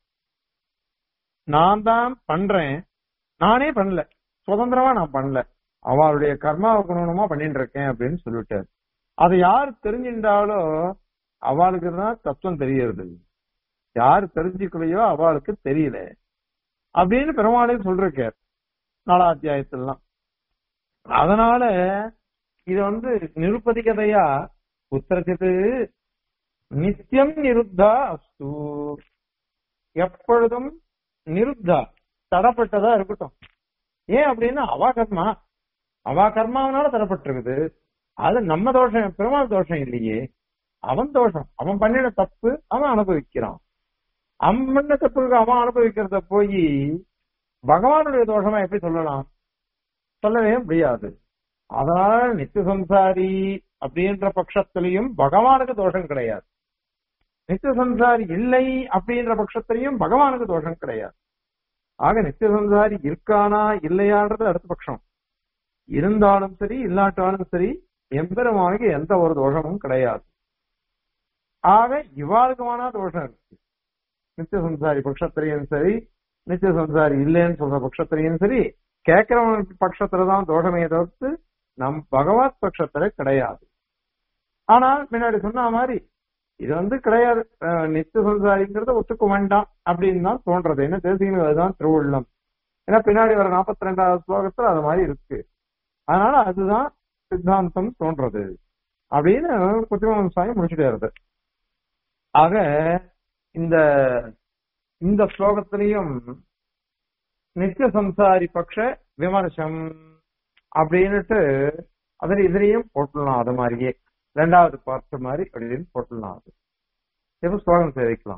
நான் தான் பண்றேன் நானே பண்ணல சுதந்திரமா நான் பண்ணல அவளுடைய கர்மாவை குணமா பண்ணிட்டு இருக்கேன் அப்படின்னு சொல்லிட்டாரு அதை யார் தெரிஞ்சின்றாலோ அவளுக்கு தான் தத்துவம் தெரியறது யார் தெரிஞ்சுக்கலையோ அவளுக்கு தெரியல அப்படின்னு பெருமாளே சொல்றார் நாலா அத்தியாயத்திலாம் அதனால இது வந்து நிருபதிகதையா உத்தரச்சித்து நித்தியம் நிருத்தா அஸ்து எப்பொழுதும் நிருத்தா தடப்பட்டதா இருக்கட்டும் ஏன் அப்படின்னா அவா கர்மா அவா கர்மாவனால தடப்பட்டிருக்குது அது நம்ம தோஷம் பெருமாள் தோஷம் இல்லையே அவன் தோஷம் அவன் பண்ணின தப்பு அவன் அனுபவிக்கிறான் அவன் பண்ண தப்புக்கு அவன் அனுபவிக்கிறத போய் பகவானுடைய தோஷமா எப்படி சொல்லலாம் சொல்லவே முடியாது அதனால நித்திய சம்சாரி அப்படின்ற பட்சத்திலையும் பகவானுக்கு தோஷம் கிடையாது நித்திய சம்சாரி இல்லை அப்படின்ற பட்சத்திலையும் பகவானுக்கு தோஷம் கிடையாது ஆக நித்திய சம்சாரி இருக்கானா இல்லையான்றது அடுத்த பட்சம் இருந்தாலும் சரி இல்லாட்டாலும் சரி எம்பெருமானுக்கு எந்த ஒரு தோஷமும் கிடையாது ஆக இவாளுக்குமான தோஷம் இருக்கு நித்திய சம்சாரி பட்சத்திலையும் சரி நித்திய சம்சாரி இல்லைன்னு சொல்ற பட்சத்திலையும் சரி கேட்கிறவன் பட்சத்துலதான் தோஷமே தவிர்த்து நம் பகவத் பட்சத்துல கிடையாது ஆனால் முன்னாடி சொன்ன மாதிரி இது வந்து கிடையாது அஹ் நித்திய சம்சாரிங்கிறத ஒத்துக்க வேண்டாம் அப்படின்னு தான் தோன்றது என்ன தேசியம் அதுதான் திருவுள்ளம் ஏன்னா பின்னாடி வர நாற்பத்தி ரெண்டாவது ஸ்லோகத்துல அது மாதிரி இருக்கு அதனால அதுதான் சித்தாந்தம் தோன்றது அப்படின்னு குத்திமன் சுவாமி முடிச்சுட்டு ஆக இந்த இந்த ஸ்லோகத்திலையும் நித்திய சம்சாரி பக்ஷ விமர்சம் அப்படின்னுட்டு அதுல இதுலயும் போட்டுடலாம் அது மாதிரியே ரெண்டாவது பார்ட் மாதிரி அப்படின்னு போட்டுடலாம் அது எப்ப ஸ்லோகம் சேவிக்கலாம்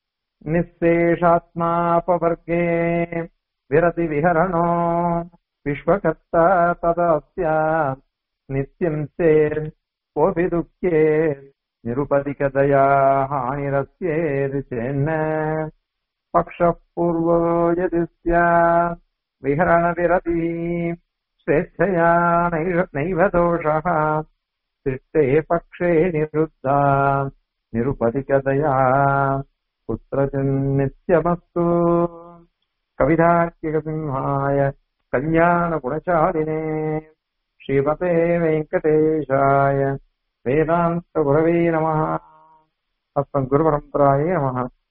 நிசேஷாத்மாபவர்கே விரதி விஹரணோ விஸ்வகர்த்தா ததஸ்ய நித்யம் சேர் கோபி துக்கே நிருபதிகதயா ஹானிரஸ்யேது சென்ன पक्षः पूर्वो यदि स्यात् विहरणविरति स्वेच्छया नैव नैव दोषः सिष्टे पक्षे निरुद्धा निरुपदिकतया कुत्रचिन्नित्यमस्तु कविधार्किकसिंहाय कल्याणगुणचालिने श्रीमते वेङ्कटेशाय वेदान्तगुरवे नमः अस्मद्गुरुपरम्परायै नमः